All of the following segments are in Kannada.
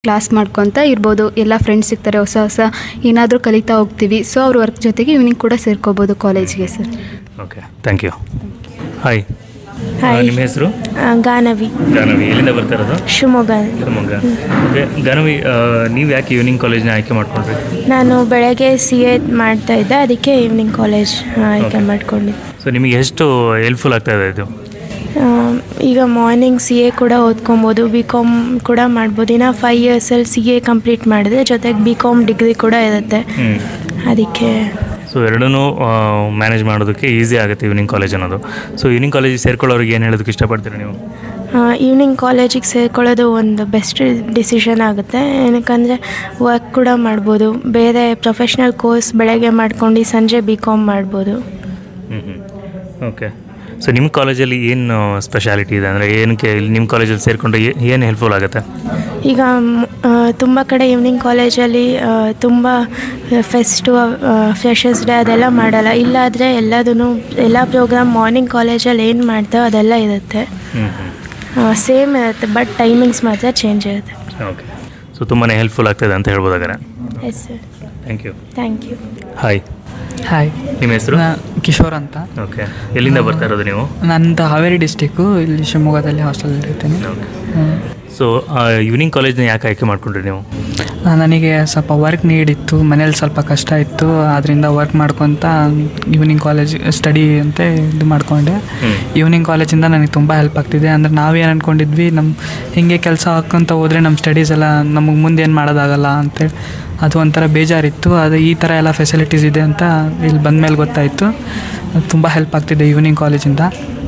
ಕ್ಲಾಸ್ ಮಾಡ್ಕೊತ ಇರ್ಬೋದು ಎಲ್ಲ ಫ್ರೆಂಡ್ಸ್ ಸಿಗ್ತಾರೆ ಹೊಸ ಹೊಸ ಏನಾದರೂ ಕಲಿತಾ ಹೋಗ್ತೀವಿ ಸೊ ಅವ್ರ ವರ್ಕ್ ಜೊತೆಗೆ ಈವ್ನಿಂಗ್ ಕೂಡ ಸೇರ್ಕೋಬೋದು ಕಾಲೇಜ್ಗೆ sir okay thank you hi hi ನಿಮ್ಮ ಹೆಸರು ಗಾನವಿ ಗಾನವಿ ಎಲ್ಲಿಂದ ಬರ್ತಾ ಇರೋದು ಶಿವಮೊಗ್ಗ ಶಿವಮೊಗ್ಗ ಓಕೆ ಗಾನವಿ ನೀವು ಯಾಕೆ ಈವ್ನಿಂಗ್ ಕಾಲೇಜ್ನ ಆಯ್ಕೆ ಮಾಡ್ಕೊಂಡ್ರಿ ನಾನು ಬೆಳಗ್ಗೆ ಸಿ ಎ ಮಾಡ್ತಾ ಇದ್ದೆ ಅದಕ್ಕೆ ಈವ್ನಿಂಗ್ ಕಾಲೇಜ್ ಆಯ್ಕೆ Okay. ಮಾಡ್ಕೊಂಡಿದ್ದೆ ಸೊ ನಿಮಗೆ ಎಷ್ಟು ಹೆಲ್ಪ್ಫುಲ್ ಆಗ್ತಾ ಇದೆ ಇದು ಆ, ಈಗ ಮಾರ್ನಿಂಗ್ ಸಿ ಎ ಕೂಡ ಓದ್ಕೊಬೋದು ಬಿ ಕಾಮ್ ಕೂಡ ಮಾಡ್ಬೋದು ಇನ್ನು ಫೈವ್ ಇಯರ್ಸಲ್ಲಿ ಸಿ ಎ ಕಂಪ್ಲೀಟ್ ಮಾಡಿದ್ರೆ ಜೊತೆಗೆ ಬಿ ಕಾಮ್ ಡಿಗ್ರಿ ಕೂಡ ಇರುತ್ತೆ ಹ್ಞೂ ಅದಕ್ಕೆ ಸೊ ಎರಡೂ ಮ್ಯಾನೇಜ್ ಮಾಡೋದಕ್ಕೆ ಈಸಿ ಆಗುತ್ತೆ ಈವ್ನಿಂಗ್ ಕಾಲೇಜ್ ಅನ್ನೋದು ಸೊ ಈವ್ನಿಂಗ್ ಕಾಲೇಜಿಗೆ ಸೇರ್ಕೊಳ್ಳೋರಿಗೆ ಏನು ಹೇಳೋದಕ್ಕೆ ಇಷ್ಟಪಡ್ತೀರಿ ನೀವು ಈವ್ನಿಂಗ್ ಕಾಲೇಜಿಗೆ ಸೇರ್ಕೊಳ್ಳೋದು ಒಂದು ಬೆಸ್ಟ್ ಡಿಸಿಷನ್ ಆಗುತ್ತೆ ಏನಕ್ಕಂದರೆ ವರ್ಕ್ ಕೂಡ ಮಾಡ್ಬೋದು ಬೇರೆ ಪ್ರೊಫೆಷ್ನಲ್ ಕೋರ್ಸ್ ಬೆಳಗ್ಗೆ ಮಾಡ್ಕೊಂಡು ಸಂಜೆ ಬಿ ಕಾಮ್ ಮಾಡ್ಬೋದು ಹ್ಞೂ ಹ್ಞೂ ಓಕೆ ಸೊ ನಿಮ್ಮ ಕಾಲೇಜಲ್ಲಿ ಏನು ಸ್ಪೆಷಾಲಿಟಿ ಇದೆ ಅಂದರೆ ಏನಕ್ಕೆ ಇಲ್ಲಿ ನಿಮ್ಮ ಕಾಲೇಜಲ್ಲಿ ಸೇರಿಕೊಂಡ್ರೆ ಏನು ಹೆಲ್ಪ್ಫುಲ್ ಆಗುತ್ತೆ ಈಗ ತುಂಬ ಕಡೆ ಈವ್ನಿಂಗ್ ಕಾಲೇಜಲ್ಲಿ ತುಂಬ ಫೆಸ್ಟು ಫ್ರೆಷರ್ಸ್ ಡೇ ಅದೆಲ್ಲ ಮಾಡಲ್ಲ ಇಲ್ಲಾದರೆ ಎಲ್ಲದೂ ಎಲ್ಲ ಪ್ರೋಗ್ರಾಮ್ ಮಾರ್ನಿಂಗ್ ಕಾಲೇಜಲ್ಲಿ ಏನು ಮಾಡ್ತಾರೋ ಅದೆಲ್ಲ ಇರುತ್ತೆ ಹ್ಞೂ ಹ್ಞೂ ಸೇಮ್ ಇರುತ್ತೆ ಬಟ್ ಟೈಮಿಂಗ್ಸ್ ಮಾತ್ರ ಚೇಂಜ್ ಇರುತ್ತೆ ಓಕೆ ಸೊ ತುಂಬಾ ಹೆಲ್ಪ್ಫುಲ್ ಆಗ್ತಾಯಿದೆ ಅಂತ ಹೇಳ್ಬೋದಾಗಾರೆ yes sir thank you thank you hi hi ನಿಮ್ಮ ಹೆಸರು ನಾ ಕಿಶೋರ್ ಅಂತ ಓಕೆ ಎಲ್ಲಿಂದ ಬರ್ತಾ ಇರೋದು ನೀವು ನಂದು ಹಾವೇರಿ ಡಿಸ್ಟಿಕ್ಕು ಇಲ್ಲಿ ಶಿವಮೊಗ್ಗದಲ್ಲಿ ಹಾಸ್ಟೆಲ್ ಇರ್ತೀನಿ ಹ್ಮ್. ಸೊ ಈವ್ನಿಂಗ್ ಕಾಲೇಜ್ನ ಯಾಕೆ ಆಯ್ಕೆ ಮಾಡ್ಕೊಂಡ್ರಿ ನೀವು ಆ, ನನಗೆ ಸ್ವಲ್ಪ ವರ್ಕ್ ನೀಡಿತ್ತು ಮನೇಲಿ ಸ್ವಲ್ಪ ಕಷ್ಟ ಇತ್ತು ಅದರಿಂದ ವರ್ಕ್ ಮಾಡ್ಕೊತ ಈವ್ನಿಂಗ್ ಕಾಲೇಜ್ ಸ್ಟಡಿ ಅಂತ ಇದು ಮಾಡಿಕೊಂಡೆ ಹ್ಮ್. ಈವ್ನಿಂಗ್ ಕಾಲೇಜಿಂದ ನನಗೆ ತುಂಬ ಹೆಲ್ಪ್ ಆಗ್ತಿದೆ ಅಂದರೆ ನಾವೇನು ಅಂದ್ಕೊಂಡಿದ್ವಿ ನಮ್ಮ ಹಿಂಗೆ ಕೆಲಸ ಹಾಕ್ಕೊಂತ ಹೋದರೆ ನಮ್ಮ ಸ್ಟಡೀಸ್ ಎಲ್ಲ ನಮಗೆ ಮುಂದೆ ಏನು ಮಾಡೋದಾಗಲ್ಲ ಅಂತೇಳಿ ಅದು ಒಂಥರ ಬೇಜಾರಿತ್ತು ಅದು ಈ ಥರ ಎಲ್ಲ ಫೆಸಿಲಿಟೀಸ್ ಇದೆ ಅಂತ ಇಲ್ಲಿ ಬಂದಮೇಲೆ ಗೊತ್ತಾಯಿತು ತುಂಬ ಹೆಲ್ಪ್ ಆಗ್ತಿದೆ ಈವ್ನಿಂಗ್ ಕಾಲೇಜಿಂದ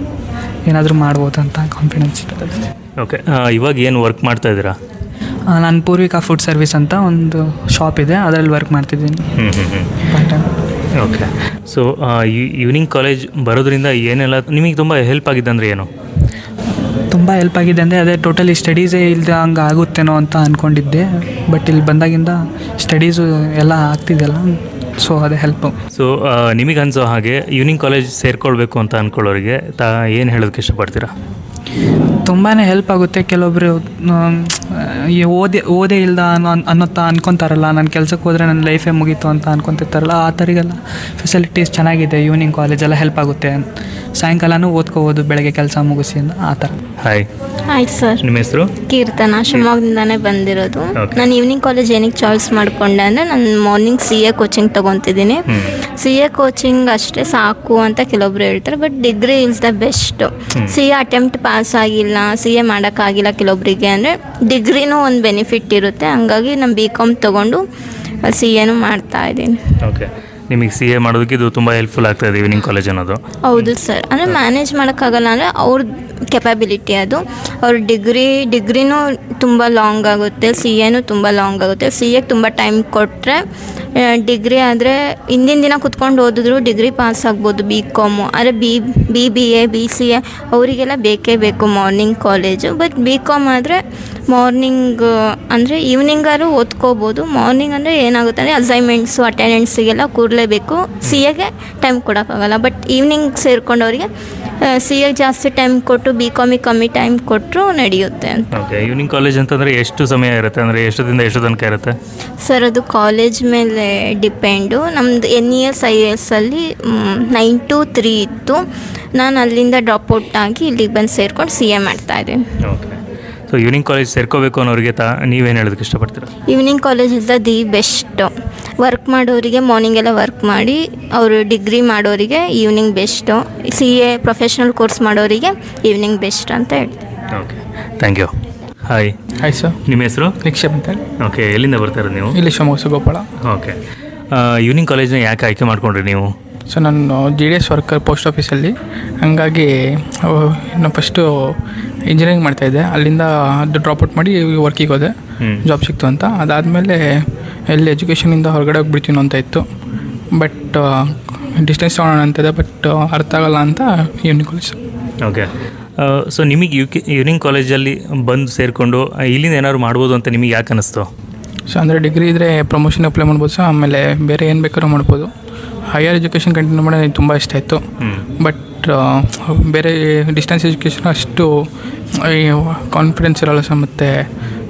ಏನಾದರೂ ಮಾಡ್ಬೋದು ಅಂತ ಕಾನ್ಫಿಡೆನ್ಸ್ ಇದೆ ಓಕೆ ಇವಾಗ ಏನು ವರ್ಕ್ ಮಾಡ್ತಾ ಇದ್ದೀರಾ ನಾನು ಪೂರ್ವಿಕಾ ಫುಡ್ ಸರ್ವಿಸ್ ಅಂತ ಒಂದು ಶಾಪ್ ಇದೆ ಅದರಲ್ಲಿ ವರ್ಕ್ ಮಾಡ್ತಿದ್ದೀನಿ ಹ್ಞೂ ಹ್ಞೂ ಹ್ಞೂ part time okay so evening college ಬರೋದ್ರಿಂದ ಏನೆಲ್ಲ ನಿಮಗೆ ತುಂಬ ಹೆಲ್ಪ್ ಆಗಿದೆ ಅಂದರೆ ಏನು ತುಂಬ ಹೆಲ್ಪ್ ಆಗಿದೆ ಅಂದರೆ ಅದೇ ಟೋಟಲಿ ಸ್ಟಡೀಸೇ ಇಲ್ಲದೆ ಹಂಗೆ ಆಗುತ್ತೇನೋ ಅಂತ ಅಂದ್ಕೊಂಡಿದ್ದೆ ಬಟ್ ಇಲ್ಲಿ ಬಂದಾಗಿಂದ ಸ್ಟಡೀಸು ಎಲ್ಲ ಆಗ್ತಿದೆಯಲ್ಲ ಸೊ ಅದೇ ಹೆಲ್ಪು ಸೊ ನಿಮಗೆ ಅನ್ಸೋ ಹಾಗೆ ಈವ್ನಿಂಗ್ ಕಾಲೇಜ್ ಸೇರ್ಕೊಳ್ಬೇಕು ಅಂತ ಅಂದ್ಕೊಳ್ಳೋರಿಗೆ ತಾ ಏನು ಹೇಳೋದಕ್ಕೆ ಇಷ್ಟಪಡ್ತೀರಾ ತುಂಬಾ ಹೆಲ್ಪ್ ಆಗುತ್ತೆ ಕೆಲವೊಬ್ಬರು ಈ ಓದೇ ಓದೇ ಇಲ್ದ ಅನ್ನೋ ಅನ್ನೋತಾ ಅನ್ಕೊತಾರಲ್ಲ ನಾನು ಕೆಲ್ಸಕ್ಕೆ ಹೋದರೆ ನನ್ನ ಲೈಫೇ ಮುಗೀತು ಅಂತ ಅನ್ಕೊತಿರ್ತಾರಲ್ಲ ಆ ಥರಿಗೆಲ್ಲ ಫೆಸಿಲಿಟೀಸ್ ಚೆನ್ನಾಗಿದೆ ಈವ್ನಿಂಗ್ ಕಾಲೇಜೆಲ್ಲ ಹೆಲ್ಪ್ ಆಗುತ್ತೆ ಸಾಯಂಕಾಲನೂ ಓದ್ಕೋಬೋದು ಬೆಳಗ್ಗೆ ಕೆಲಸ ಮುಗಿಸಿ ಅಂತ ಆ ಥರ ಹಾಯ್ ಆಯ್ತು ಸರ್ ನಿಮ್ಮ ಹೆಸರು ಕೀರ್ತನ ಶಿವಮೊಗ್ಗದಿಂದಾನೇ ಬಂದಿರೋದು Okay. ನಾನು ಈವ್ನಿಂಗ್ ಕಾಲೇಜ್ ಏನಕ್ಕೆ ಚಾಯ್ಸ್ ಮಾಡ್ಕೊಂಡೆ ಅಂದರೆ ನಾನು ಮಾರ್ನಿಂಗ್ ಸಿ ಎ ಕೋಚಿಂಗ್ ತೊಗೊತಿದ್ದೀನಿ ಹ್ಞೂ ಸಿ ಎ ಕೋಚಿಂಗ್ ಅಷ್ಟೇ ಸಾಕು ಅಂತ ಕೆಲವೊಬ್ರು ಹೇಳ್ತಾರೆ but degree is the best C A attempt pass ಆಗಿಲ್ಲ ಸಿ ಎ ಮಾಡೋಕ್ಕಾಗಿಲ್ಲ ಕೆಲವೊಬ್ಬರಿಗೆ ಅಂದರೆ ಡಿಗ್ರಿನೂ ಒಂದು ಬೆನಿಫಿಟ್ ಇರುತ್ತೆ ಹಂಗಾಗಿ ನಾನು ಬಿ ಕಾಮ್ ತೊಗೊಂಡು ಸಿ ಎನೂ ಮಾಡ್ತಾ ಇದ್ದೀನಿ ಓಕೆ ನಿಮಗೆ ಸಿ ಎ ಮಾಡೋದಕ್ಕೆ ಇದು ತುಂಬ ಹೆಲ್ಪ್ಫುಲ್ ಆಗ್ತಾ ಇದೆ ಈವ್ನಿಂಗ್ ಕಾಲೇಜ್ ಅನ್ನೋದು ಹೌದು ಸರ್ ಅಂದರೆ ಮ್ಯಾನೇಜ್ ಮಾಡೋಕ್ಕಾಗಲ್ಲ ಅಂದರೆ ಅವ್ರ ಕೆಪಾಬಿಲಿಟಿ ಅದು ಅವ್ರ ಡಿಗ್ರಿ ಡಿಗ್ರಿನೂ ತುಂಬ ಲಾಂಗ್ ಆಗುತ್ತೆ ಸಿ ಎನೂ ತುಂಬ ಲಾಂಗ್ ಆಗುತ್ತೆ ಸಿ ಎಗೆ ತುಂಬ ಟೈಮ್ ಕೊಟ್ಟರೆ ಡಿಗ್ರಿ ಆದರೆ ಹಿಂದಿನ ದಿನ ಕುತ್ಕೊಂಡು ಓದಿದ್ರು ಡಿಗ್ರಿ ಪಾಸ್ ಆಗ್ಬೋದು ಬಿ ಕಾಮು ಆದರೆ B B B A B C A ಅವರಿಗೆಲ್ಲ ಬೇಕೇ ಬೇಕು morning college but B com ಆದರೆ ಮಾರ್ನಿಂಗ್ ಅಂದರೆ ಈವ್ನಿಂಗಾರು ಓದ್ಕೋಬೋದು ಮಾರ್ನಿಂಗ್ ಅಂದರೆ ಏನಾಗುತ್ತೆ ಅಂದರೆ ಅಸೈನ್ಮೆಂಟ್ಸು ಅಟೆಂಡೆನ್ಸಿಗೆಲ್ಲ ಕೂರಲೇಬೇಕು ಸಿ ಎಗೆ ಟೈಮ್ ಕೊಡೋಕ್ಕಾಗಲ್ಲ ಬಟ್ ಈವ್ನಿಂಗ್ ಸೇರ್ಕೊಂಡವರಿಗೆ ಸಿ ಎಗೆ ಜಾಸ್ತಿ ಟೈಮ್ ಕೊಟ್ಟು ಬಿ ಕಾಮಿಗೆ ಕಮ್ಮಿ ಟೈಮ್ ಕೊಟ್ಟರು ನಡೆಯುತ್ತೆ ಅಂತ ಓಕೆ ಈವ್ನಿಂಗ್ ಕಾಲೇಜ್ ಅಂತಂದರೆ ಎಷ್ಟು ಸಮಯ ಇರುತ್ತೆ ಅಂದರೆ ಎಷ್ಟದಿಂದ ಎಷ್ಟು ತನಕ ಇರುತ್ತೆ ಸರ್ ಅದು ಕಾಲೇಜ್ ಮೇಲೆ ಡಿಪೆಂಡು ನಮ್ಮದು N E S I S ಅಲ್ಲಿ ನೈನ್ ಟು ತ್ರೀ ಇತ್ತು ನಾನು ಅಲ್ಲಿಂದ ಡ್ರಾಪ್ ಔಟ್ ಆಗಿ ಇಲ್ಲಿಗೆ ಬಂದು ಸೇರ್ಕೊಂಡು ಸಿ ಎ ಮಾಡ್ತಾಯಿದ್ದೀನಿ ಓಕೆ ಸೊ ಈವ್ನಿಂಗ್ ಕಾಲೇಜ್ ಸೇರ್ಕೋಬೇಕು ಅನ್ನೋರಿಗೆ ತಾ ನೀವೇನು ಹೇಳೋದಕ್ಕೆ ಇಷ್ಟಪಡ್ತೀರಾ evening college is the the best work ಮಾಡೋರಿಗೆ ಮಾರ್ನಿಂಗ್ ಎಲ್ಲ ವರ್ಕ್ ಮಾಡಿ ಅವರು ಡಿಗ್ರಿ ಮಾಡೋರಿಗೆ evening best C A professional course ಮಾಡೋರಿಗೆ ಈವ್ನಿಂಗ್ ಬೆಸ್ಟ್ ಅಂತ ಹೇಳ್ತೀನಿ okay thank you hi hi sir ನಿಮ್ಮ ಹೆಸರು ನಿಕ್ಷೇಪ್ ಅಂತೇಳಿ ಓಕೆ ಎಲ್ಲಿಂದ ಬರ್ತಾ ಇರೋದು ನೀವು ಇಲ್ಲಿ ಶಿವಮೊಗ್ಗ ಗೋಪಾಳ ಓಕೆ ಈವ್ನಿಂಗ್ ಕಾಲೇಜ್ನ ಯಾಕೆ ಆಯ್ಕೆ ಮಾಡ್ಕೊಂಡ್ರಿ ನೀವು ಸೊ ನಾನು G D S worker post ಆಫೀಸಲ್ಲಿ ಹಂಗಾಗಿ ನಾನು ಫಸ್ಟು ಇಂಜಿನಿಯರಿಂಗ್ ಮಾಡ್ತಾಯಿದ್ದೆ ಅಲ್ಲಿಂದ ಅದು ಡ್ರಾಪ್ಔಟ್ ಮಾಡಿ ವರ್ಕಿಗೆ ಹೋದೆ ಹ್ಮ್. ಜಾಬ್ ಸಿಕ್ತು ಅಂತ ಅದಾದಮೇಲೆ ಎಲ್ಲಿ ಎಜುಕೇಷನಿಂದ ಹೊರಗಡೆ ಹೋಗ್ಬಿಡ್ತೀನಿ ಅಂತ ಇತ್ತು ಬಟ್ ಡಿಸ್ಟೆನ್ಸ್ ತೊಗೊಳೋಣ ಅಂತಿದೆ ಬಟ್ ಅರ್ಥ ಆಗಲ್ಲ ಅಂತ ಈವ್ನಿಂಗ್ ಕಾಲೇಜ್ ಓಕೆ ಸೊ ನಿಮಗೆ ಯು ಕೆ ಈವ್ನಿಂಗ್ ಕಾಲೇಜಲ್ಲಿ ಬಂದು ಸೇರಿಕೊಂಡು ಇಲ್ಲಿಂದ ಏನಾದ್ರು ಮಾಡ್ಬೋದು ಅಂತ ನಿಮಗೆ ಯಾಕೆ ಅನ್ನಿಸ್ತು ಸೊ ಅಂದರೆ ಡಿಗ್ರಿ ಇದ್ದರೆ ಪ್ರಮೋಷನ್ ಅಪ್ಲೈ ಮಾಡ್ಬೋದು ಸರ್ ಆಮೇಲೆ ಬೇರೆ ಏನು ಬೇಕಾದ್ರೂ ಮಾಡ್ಬೋದು ಹೈಯರ್ ಎಜುಕೇಷನ್ ಕಂಟಿನ್ಯೂ ಮಾಡೋದು ನನಗೆ ತುಂಬ ಇಷ್ಟ ಇತ್ತು ಹ್ಞೂ ಬಟ್ ಬೇರೆ ಡಿಸ್ಟೆನ್ಸ್ ಎಜುಕೇಷನ್ ಅಷ್ಟು ಕಾನ್ಫಿಡೆನ್ಸ್ ಇರಲ್ಲ ಸರ್ ಮತ್ತು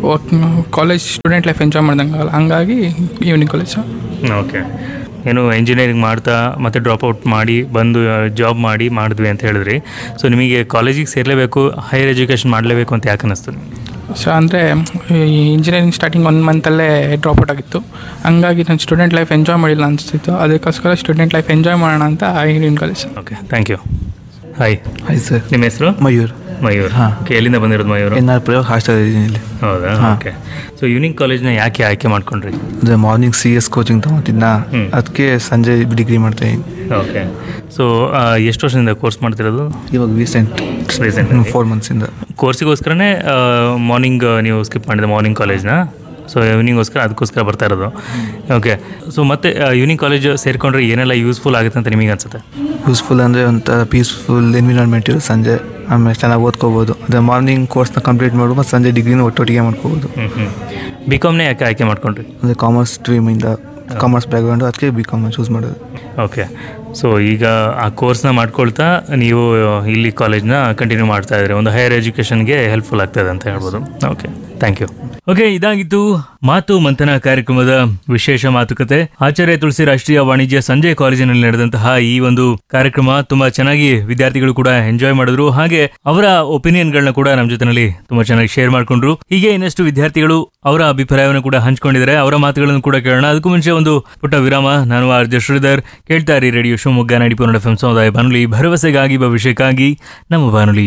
work college student life enjoy ಮಾಡ್ದಂಗೆ ಆಗಲ್ಲ ಹಂಗಾಗಿ ಈವ್ನಿಂಗ್ ಕಾಲೇಜು ಓಕೆ ಏನು ಇಂಜಿನಿಯರಿಂಗ್ ಮಾಡ್ತಾ ಮತ್ತು ಡ್ರಾಪ್ ಔಟ್ ಮಾಡಿ ಬಂದು ಜಾಬ್ ಮಾಡಿ ಮಾಡಿದ್ವಿ ಅಂತ ಹೇಳಿದ್ರಿ ಸೊ ನಿಮಗೆ ಕಾಲೇಜಿಗೆ ಸೇರಲೇಬೇಕು ಹೈಯರ್ ಎಜುಕೇಷನ್ ಮಾಡಲೇಬೇಕು ಅಂತ ಯಾಕೆ ಅನ್ನಿಸ್ತು ನಿಮಗೆ ಸೊ ಅಂದರೆ ಇಂಜಿನಿಯರಿಂಗ್ ಸ್ಟಾರ್ಟಿಂಗ್ ಒನ್ ಮಂತಲ್ಲೇ ಡ್ರಾಪ್ ಔಟ್ ಆಗಿತ್ತು ಹಂಗಾಗಿ ನಾನು ಸ್ಟೂಡೆಂಟ್ ಲೈಫ್ ಎಂಜಾಯ್ ಮಾಡಿಲ್ಲ ಅನಿಸ್ತಿತ್ತು ಅದಕ್ಕೋಸ್ಕರ ಸ್ಟೂಡೆಂಟ್ ಲೈಫ್ ಎಂಜಾಯ್ ಮಾಡೋಣ ಅಂತ evening college okay thank you hi hi sir ನಿಮ್ಮ ಹೆಸರು ಮಯೂರ್ ಮಯೂರ್ ಹಾ. ಓಕೆ ಎಲ್ಲಿಂದ ಬಂದಿರೋದು Mayur N R Prayoga hostel ಇದ್ದೀನಿ ಇಲ್ಲಿ ಹೌದಾ ಹಾ. ಓಕೆ ಸೊ ಈವ್ನಿಂಗ್ ಕಾಲೇಜ್ನ ಯಾಕೆ ಆಯ್ಕೆ ಮಾಡ್ಕೊಂಡ್ರಿ ಅಂದರೆ ಮಾರ್ನಿಂಗ್ ಸಿ ಎಸ್ ಕೋಚಿಂಗ್ ತೊಗೊತಿದ್ನ ಹ್ಮ್. ಅದಕ್ಕೆ ಸಂಜೆ ಡಿಗ್ರಿ ಮಾಡ್ತಾ ಇದ್ದೀನಿ ಓಕೆ ಸೊ ಎಷ್ಟು ವರ್ಷದಿಂದ ಕೋರ್ಸ್ ಮಾಡ್ತಿರೋದು ಇವಾಗ ರೀಸೆಂಟ್ Recent ಆಗಿ? ಫೋರ್ ಮಂತ್ಸಿಂದ ಕೋರ್ಸಿಗೋಸ್ಕರನೇ ಮಾರ್ನಿಂಗ್ ನೀವು ಸ್ಕಿಪ್ ಮಾಡಿದೆ ಮಾರ್ನಿಂಗ್ ಕಾಲೇಜ್ನ ಸೊ ಈವ್ನಿಂಗೋಸ್ಕರ ಅದಕ್ಕೋಸ್ಕರ ಬರ್ತಾ ಇರೋದು ಓಕೆ ಸೊ ಮತ್ತೆ ಈವ್ನಿಂಗ್ ಕಾಲೇಜ್ ಸೇರಿಕೊಂಡ್ರೆ ಏನೆಲ್ಲ ಯೂಸ್ಫುಲ್ ಆಗುತ್ತೆ ಅಂತ ನಿಮಗೆ ಅನ್ಸುತ್ತೆ ಯೂಸ್ಫುಲ್ ಅಂದರೆ ಒಂಥರ ಪೀಸ್ಫುಲ್ ಎನ್ವಿರಾನ್ಮೆಂಟ್ ಇರೋ ಸಂಜೆ ಆಮೇಲೆ ಚೆನ್ನಾಗಿ ಓದ್ಕೋಬೋದು ಅದೇ ಮಾರ್ನಿಂಗ್ ಕೋರ್ಸ್ನ ಕಂಪ್ಲೀಟ್ ಮಾಡ್ಬೋದು ಮತ್ತು ಸಂಜೆ ಡಿಗ್ರಿನೂ ಒಟ್ಟೊಟ್ಟಿಗೆ ಮಾಡ್ಕೋಬೋದು ಹ್ಞೂ ಹ್ಞೂ ಬಿ ಕಾಮ್ನೇ ಯಾಕೆ ಆಯ್ಕೆ ಮಾಡ್ಕೊಂಡ್ರಿ ಅಂದರೆ ಕಾಮರ್ಸ್ ಸ್ಟ್ರೀಮಿಂದ ಕಾಮರ್ಸ್ ಬ್ಯಾಕ್ಗ್ರೌಂಡು ಅದಕ್ಕೆ ಬಿ ಕಾಮ್ ಚೂಸ್ ಮಾಡೋದು ಓಕೆ ಸೊ ಈಗ ಆ ಕೋರ್ಸ್ನ ಮಾಡ್ಕೊಳ್ತಾ ನೀವು ಇಲ್ಲಿ ಕಾಲೇಜ್ನ ಕಂಟಿನ್ಯೂ ಮಾಡ್ತಾ ಇದ್ದೀರಿ ಒಂದು ಹೈಯರ್ ಎಜುಕೇಷನ್ಗೆ ಹೆಲ್ಪ್ಫುಲ್ ಆಗ್ತದೆ ಅಂತ ಹೇಳ್ಬೋದು ಓಕೆ ಥ್ಯಾಂಕ್ ಯು ಓಕೆ ಇದಾಗಿತ್ತು ಮಾತು ಮಂಥನ ಕಾರ್ಯಕ್ರಮದ ವಿಶೇಷ ಮಾತುಕತೆ ಆಚಾರ್ಯ ತುಳಸಿ ರಾಷ್ಟ್ರೀಯ ವಾಣಿಜ್ಯ ಸಂಜೆ ಕಾಲೇಜಿನಲ್ಲಿ ನಡೆದಂತಹ ಈ ಒಂದು ಕಾರ್ಯಕ್ರಮ ತುಂಬಾ ಚೆನ್ನಾಗಿ ವಿದ್ಯಾರ್ಥಿಗಳು ಕೂಡ ಎಂಜಾಯ್ ಮಾಡಿದ್ರು ಹಾಗೆ ಅವರ ಒಪಿನಿಯನ್ಗಳನ್ನ ಕೂಡ ನಮ್ಮ ಜೊತೆನಲ್ಲಿ ತುಂಬಾ ಚೆನ್ನಾಗಿ ಶೇರ್ ಮಾಡ್ಕೊಂಡ್ರು ಹೀಗೆ ಇನ್ನಷ್ಟು ವಿದ್ಯಾರ್ಥಿಗಳು ಅವರ ಅಭಿಪ್ರಾಯವನ್ನು ಕೂಡ ಹಂಚ್ಕೊಂಡಿದ್ದಾರೆ ಅವರ ಮಾತುಗಳನ್ನು ಕೂಡ ಕೇಳೋಣ ಅದಕ್ಕೂ ಮುಂಚೆ ಒಂದು ಪುಟ್ಟ ವಿರಾಮ ನಾನು ಆರ್ ಜೆ ಶ್ರೀಧರ್ ಕೇಳ್ತಾ ಇರಿ radio Shivamogga ninety four F ಸಮುದಾಯ ಬಾನುಲಿ ಭರವಸೆಗಾಗಿ ಭವಿಷ್ಯಕ್ಕಾಗಿ ನಮ್ಮ ಬಾನುಲಿ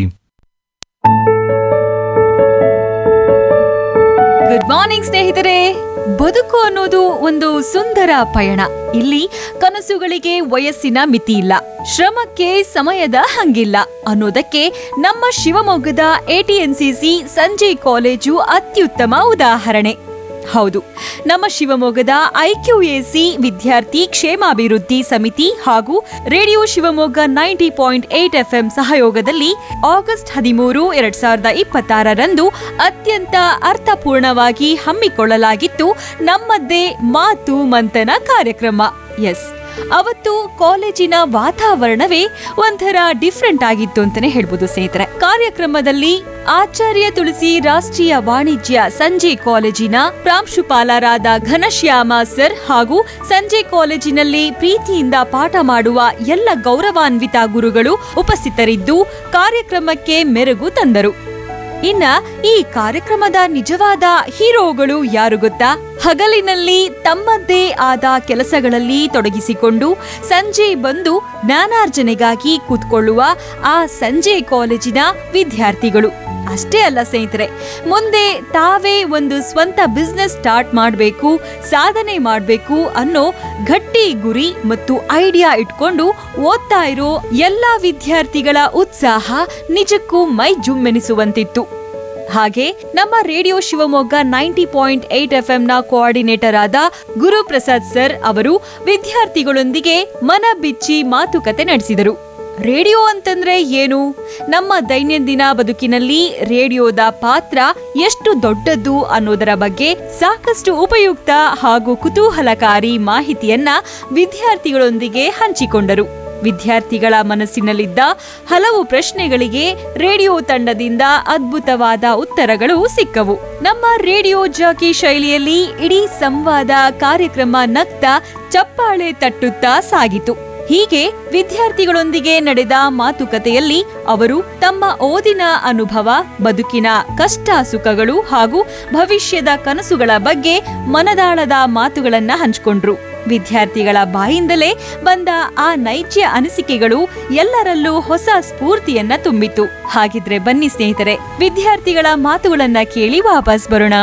ಗುಡ್ ಮಾರ್ನಿಂಗ್ ಸ್ನೇಹಿತರೆ ಬದುಕು ಅನ್ನೋದು ಒಂದು ಸುಂದರ ಪಯಣ ಇಲ್ಲಿ ಕನಸುಗಳಿಗೆ ವಯಸ್ಸಿನ ಮಿತಿ ಇಲ್ಲ ಶ್ರಮಕ್ಕೆ ಸಮಯದ ಹಂಗಿಲ್ಲ ಅನ್ನೋದಕ್ಕೆ ನಮ್ಮ ಶಿವಮೊಗ್ಗದ ಎಟಿಎನ್ಸಿಸಿ ಸಂಜೆ ಕಾಲೇಜು ಅತ್ಯುತ್ತಮ ಉದಾಹರಣೆ ಹೌದು ನಮ್ಮ ಶಿವಮೊಗ್ಗದ ಐಕ್ಯೂಎಸಿ ವಿದ್ಯಾರ್ಥಿ ಕ್ಷೇಮಾಭಿವೃದ್ಧಿ ಸಮಿತಿ ಹಾಗೂ radio Shivamogga ninety point eight FM ಸಹಯೋಗದಲ್ಲಿ ಆಗಸ್ಟ್ ಹದಿಮೂರು ಎರಡ್ ಸಾವಿರದ ಇಪ್ಪತ್ತಾರರಂದು ಅತ್ಯಂತ ಅರ್ಥಪೂರ್ಣವಾಗಿ ಹಮ್ಮಿಕೊಳ್ಳಲಾಗಿತ್ತು ನಮ್ಮದ್ದೇ ಮಾತು ಮಂಥನ ಕಾರ್ಯಕ್ರಮ ಎಸ್ ಅವತ್ತು ಕಾಲೇಜಿನ ವಾತಾವರಣವೇ ಒಂಥರ ಡಿಫ್ರೆಂಟ್ ಆಗಿತ್ತು ಅಂತಾನೆ ಹೇಳ್ಬೋದು ಸ್ನೇಹಿತರೆ ಕಾರ್ಯಕ್ರಮದಲ್ಲಿ ಆಚಾರ್ಯ ತುಳಸಿ ರಾಷ್ಟ್ರೀಯ ವಾಣಿಜ್ಯ ಸಂಜೆ ಕಾಲೇಜಿನ ಪ್ರಾಂಶುಪಾಲರಾದ ಘನಶ್ಯಾಮ ಸರ್ ಹಾಗೂ ಸಂಜೆ ಕಾಲೇಜಿನಲ್ಲಿ ಪ್ರೀತಿಯಿಂದ ಪಾಠ ಮಾಡುವ ಎಲ್ಲ ಗೌರವಾನ್ವಿತ ಗುರುಗಳು ಉಪಸ್ಥಿತರಿದ್ದು ಕಾರ್ಯಕ್ರಮಕ್ಕೆ ಮೆರುಗು ತಂದರು ಇನ್ನ ಈ ಕಾರ್ಯಕ್ರಮದ ನಿಜವಾದ ಹೀರೋಗಳು ಯಾರು ಗೊತ್ತಾ ಹಗಲಿನಲ್ಲಿ ತಮ್ಮದ್ದೇ ಆದ ಕೆಲಸಗಳಲ್ಲಿ ತೊಡಗಿಸಿಕೊಂಡು ಸಂಜೆ ಬಂದು ಜ್ಞಾನಾರ್ಜನೆಗಾಗಿ ಕೂತ್ಕೊಳ್ಳುವ ಆ ಸಂಜೆ ಕಾಲೇಜಿನ ವಿದ್ಯಾರ್ಥಿಗಳು ಅಷ್ಟೇ ಅಲ್ಲ ಸ್ನೇಹಿತರೆ ಮುಂದೆ ತಾವೇ ಒಂದು ಸ್ವಂತ ಬಿಸ್ನೆಸ್ ಸ್ಟಾರ್ಟ್ ಮಾಡಬೇಕು ಸಾಧನೆ ಮಾಡಬೇಕು ಅನ್ನೋ ಗಟ್ಟಿ ಗುರಿ ಮತ್ತು ಐಡಿಯಾ ಇಟ್ಕೊಂಡು ಓದ್ತಾ ಇರೋ ಎಲ್ಲಾ ವಿದ್ಯಾರ್ಥಿಗಳ ಉತ್ಸಾಹ ನಿಜಕ್ಕೂ ಮೈ ಜುಮ್ಮೆನಿಸುವಂತಿತ್ತು ಹಾಗೆ ನಮ್ಮ radio Shivamogga ninety point eight F ನ ಕೋಆರ್ಡಿನೇಟರ್ ಆದ ಗುರುಪ್ರಸಾದ್ ಸರ್ ಅವರು ವಿದ್ಯಾರ್ಥಿಗಳೊಂದಿಗೆ ಮನ ಬಿಚ್ಚಿ ಮಾತುಕತೆ ನಡೆಸಿದರು ರೇಡಿಯೋ ಅಂತಂದ್ರೆ ಏನು ನಮ್ಮ ದೈನಂದಿನ ಬದುಕಿನಲ್ಲಿ ರೇಡಿಯೋದ ಪಾತ್ರ ಎಷ್ಟು ದೊಡ್ಡದ್ದು ಅನ್ನೋದರ ಬಗ್ಗೆ ಸಾಕಷ್ಟು ಉಪಯುಕ್ತ ಹಾಗೂ ಕುತೂಹಲಕಾರಿ ಮಾಹಿತಿಯನ್ನ ವಿದ್ಯಾರ್ಥಿಗಳೊಂದಿಗೆ ಹಂಚಿಕೊಂಡರು ವಿದ್ಯಾರ್ಥಿಗಳ ಮನಸ್ಸಿನಲ್ಲಿದ್ದ ಹಲವು ಪ್ರಶ್ನೆಗಳಿಗೆ ರೇಡಿಯೋ ತಂಡದಿಂದ ಅದ್ಭುತವಾದ ಉತ್ತರಗಳು ಸಿಕ್ಕವು ನಮ್ಮ ರೇಡಿಯೋ ಜಾಕಿ ಶೈಲಿಯಲ್ಲಿ ಇಡೀ ಸಂವಾದ ಕಾರ್ಯಕ್ರಮ ನಗ್ತಾ ಚಪ್ಪಾಳೆ ತಟ್ಟುತ್ತಾ ಸಾಗಿತು ಹೀಗೆ ವಿದ್ಯಾರ್ಥಿಗಳೊಂದಿಗೆ ನಡೆದ ಮಾತುಕತೆಯಲ್ಲಿ ಅವರು ತಮ್ಮ ಓದಿನ ಅನುಭವ ಬದುಕಿನ ಕಷ್ಟ ಸುಖಗಳು ಹಾಗೂ ಭವಿಷ್ಯದ ಕನಸುಗಳ ಬಗ್ಗೆ ಮನದಾಳದ ಮಾತುಗಳನ್ನ ಹಂಚಿಕೊಂಡ್ರು ವಿದ್ಯಾರ್ಥಿಗಳ ಬಾಯಿಂದಲೇ ಬಂದ ಆ ನೈಜ ಅನಿಸಿಕೆಗಳು ಎಲ್ಲರಲ್ಲೂ ಹೊಸ ಸ್ಫೂರ್ತಿಯನ್ನ ತುಂಬಿತು ಹಾಗಿದ್ರೆ ಬನ್ನಿ ಸ್ನೇಹಿತರೆ ವಿದ್ಯಾರ್ಥಿಗಳ ಮಾತುಗಳನ್ನ ಕೇಳಿ ವಾಪಸ್ ಬರೋಣ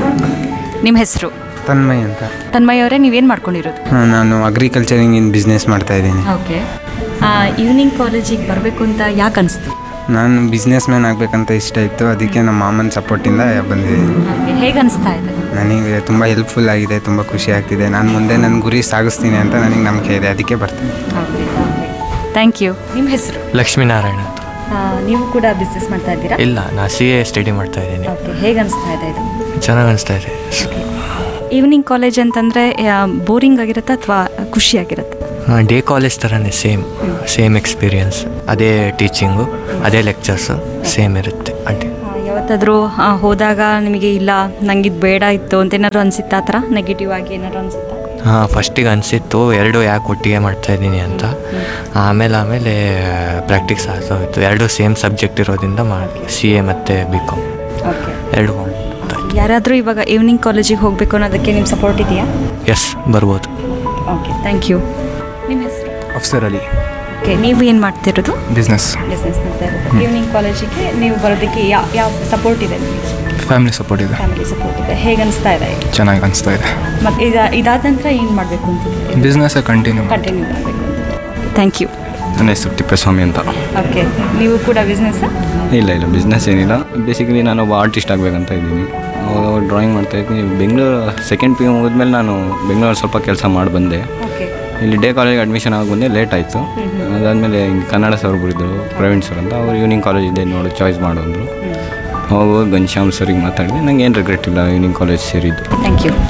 ನಿಮ್ಮ ಹೆಸರು ತನ್ಮಯ್ ಅಂತ ತನ್ಮಯ್ ಅವರೇ ನೀವೇನ್ ಮಾಡ್ಕೊಂಡಿರೋದು ಹಾ, ನಾನು ಅಗ್ರಿಕಲ್ಚರಿಂಗ್ ಇನ್ ಬಿಸ್ನೆಸ್ ಮಾಡ್ತಾ ಇದ್ದೀನಿ ಓಕೆ ಈವ್ನಿಂಗ್ ಕಾಲೇಜಿಗೆ ಬರಬೇಕು ಅಂತ ಯಾಕೆ ಅನಿಸ್ತು ನಾನು ಬಿಸ್ನೆಸ್ ಮ್ಯಾನ್ ಆಗಬೇಕಂತ ಇಷ್ಟ ಇತ್ತು ಅದಕ್ಕೆ ನಮ್ಮ ಮಾಮನ ಸಪೋರ್ಟಿಂದ ಬಂದಿದ್ದೀನಿ ಹೇಗೆ ಅನಿಸ್ತಾ ಇದೆ ನನಗೆ ತುಂಬ ಹೆಲ್ಪ್ಫುಲ್ ಆಗಿದೆ ತುಂಬ ಖುಷಿ ಆಗ್ತಿದೆ ನಾನು ಮುಂದೆ ನನ್ನ ಗುರಿ ಸಾಗಿಸ್ತೀನಿ ಅಂತ ನನಗೆ ನಂಬಿಕೆ ಇದೆ ಅದಕ್ಕೆ ಬರ್ತೀನಿ ಥ್ಯಾಂಕ್ ಯು ನಿಮ್ಮ ಹೆಸರು ಲಕ್ಷ್ಮೀನಾರಾಯಣ ಅಂತ ನೀವು ಕೂಡ ಬಿಸ್ನೆಸ್ ಮಾಡ್ತಾ ಇದ್ದೀರಾ ಇಲ್ಲ ನಾ ಸಿ ಎ ಸ್ಟಡಿ ಮಾಡ್ತಾ ಇದ್ದೀನಿ ಓಕೆ ಹೇಗೆ ಅನಿಸ್ತಾ ಇದೆ ಇದು ಚೆನ್ನಾಗಿ ಅನಿಸ್ತಾ ಇದೆ ಈವ್ನಿಂಗ್ ಕಾಲೇಜ್ ಅಂತಂದರೆ ಬೋರಿಂಗ್ ಆಗಿರುತ್ತಾ ಅಥವಾ ಖುಷಿಯಾಗಿರುತ್ತೆ ಡೇ ಕಾಲೇಜ್ ಥರನೇ ಸೇಮ್ ಸೇಮ್ ಎಕ್ಸ್ಪೀರಿಯನ್ಸ್ ಅದೇ ಟೀಚಿಂಗು ಅದೇ ಲೆಕ್ಚರ್ಸು ಸೇಮ್ ಇರುತ್ತೆ ಅಡ್ಡಿ ಯಾವತ್ತಾದರೂ ಯಾವತ್ತಾದರೂ ಹೋದಾಗ ನಿಮಗೆ ಇಲ್ಲ ನಂಗೆ ಇದು ಬೇಡ ಇತ್ತು ಅಂತ ಏನಾದ್ರು ಅನಿಸುತ್ತಾ ಆ ಥರ ನೆಗೆಟಿವ್ ಆಗಿ ಏನಾದ್ರು ಅನಿಸುತ್ತಾ ಹಾಂ ಫಸ್ಟಿಗೆ ಅನಿಸಿತ್ತು ಎರಡು ಯಾಕೆ ಒಟ್ಟಿಗೆ ಮಾಡ್ತಾ ಇದ್ದೀನಿ ಅಂತ ಆಮೇಲೆ ಆಮೇಲೆ ಪ್ರಾಕ್ಟೀಸ್ ಆಗ್ತಾ ಹೋಯ್ತು ಎರಡು ಸೇಮ್ ಸಬ್ಜೆಕ್ಟ್ ಇರೋದ್ರಿಂದ ಮಾಡಿ ಸಿ ಎ ಮತ್ತು ಬಿ ಕಾಮ್ ಓಕೆ ಎರಡು ಮಾಡಿ ಯಾರಾದರೂ ಇವಾಗ ಈವ್ನಿಂಗ್ ಕಾಲೇಜಿಗೆ ಹೋಗಬೇಕು ಅನ್ನೋದಕ್ಕೆ ನಿಮ್ಮ ಸಪೋರ್ಟ್ ಇದೆಯಾ ಎಸ್ ಬರ್ಬೋದು ಓಕೆ ಥ್ಯಾಂಕ್ ಯು ನಿಮ್ಮ ಹೆಸರು ಅಫ್ಸರ್ ಅಲಿ ಓಕೆ ನೀವು ಏನು ಮಾಡ್ತಿರೋದು ಬಿಸ್ನೆಸ್ ಬಿಸ್ನೆಸ್ ಮಾಡ್ತಾ ಇರೋದು ಈವ್ನಿಂಗ್ ಕಾಲೇಜಿಗೆ ನೀವು ಬರೋದಕ್ಕೆ ಯಾವ ಯಾವ ಸಪೋರ್ಟ್ ಇದೆ ನಿಮಗೆ ಫ್ಯಾಮಿಲಿ ಸಪೋರ್ಟ್ ಇದೆ ಫ್ಯಾಮಿಲಿ ಸಪೋರ್ಟ್ ಇದೆ ಹೇಗೆ ಅನಿಸ್ತಾ ಇದೆ ಚೆನ್ನಾಗಿ ಅನಿಸ್ತಾ ಇದೆ ಮತ್ತು ಇದು ಇದಾದ ನಂತರ ಏನು ಮಾಡಬೇಕು ಅಂತಿದ್ದೀರಿ ಬಿಸ್ನೆಸ್ಸೇ ಕಂಟಿನ್ಯೂ ಕಂಟಿನ್ಯೂ ಮಾಡಬೇಕು ಥ್ಯಾಂಕ್ ಯು ನನ್ನ ಹೆಸರು ತಿಪ್ಪೇಸ್ವಾಮಿ ಅಂತ ಓಕೆ ನೀವು ಕೂಡ ಬಿಸ್ನೆಸ್ ಇಲ್ಲ ಇಲ್ಲ ಬಿಸ್ನೆಸ್ ಏನಿಲ್ಲ ಬೇಸಿಕಲಿ ನಾನು ಒಬ್ಬ ಆರ್ಟಿಸ್ಟ್ ಆಗಬೇಕಂತ ಇದ್ದೀನಿ ಡ್ರಾಯಿಂಗ್ ಮಾಡ್ತಾ ಇದ್ದೀನಿ ಬೆಂಗಳೂರು ಸೆಕೆಂಡ್ ಪಿ ಯು ಮುಗಿದ್ಮೇಲೆ ನಾನು ಬೆಂಗಳೂರು ಸ್ವಲ್ಪ ಕೆಲಸ ಮಾಡಿ ಬಂದೆ ಓಕೆ ಇಲ್ಲಿ ಡೇ ಕಾಲೇಜಿಗೆ ಅಡ್ಮಿಷನ್ ಆಗಿ ಬಂದೆ ಲೇಟ್ ಆಯಿತು ಅದಾದಮೇಲೆ ಕನ್ನಡ ಸರ್ ಒಬ್ರು ಇದ್ದರು ಪ್ರವೀಣ್ ಸರ್ ಅಂತ ಅವ್ರು ಈವ್ನಿಂಗ್ ಕಾಲೇಜ್ ಇದೆ ನೋಡು ಚಾಯ್ಸ್ ಮಾಡು ಅಂದರು ಅವಾಗ ಹೋಗಿ ಘನಶ್ಯಾಮ್ ಸರಿಗೆ ಮಾತಾಡಿದೆ ನಂಗೆ ಏನು ರಿಗ್ರೆಟ್ ಇಲ್ಲ ಈವ್ನಿಂಗ್ ಕಾಲೇಜ್ ಸೇರಿದ್ದು ಥ್ಯಾಂಕ್ ಯು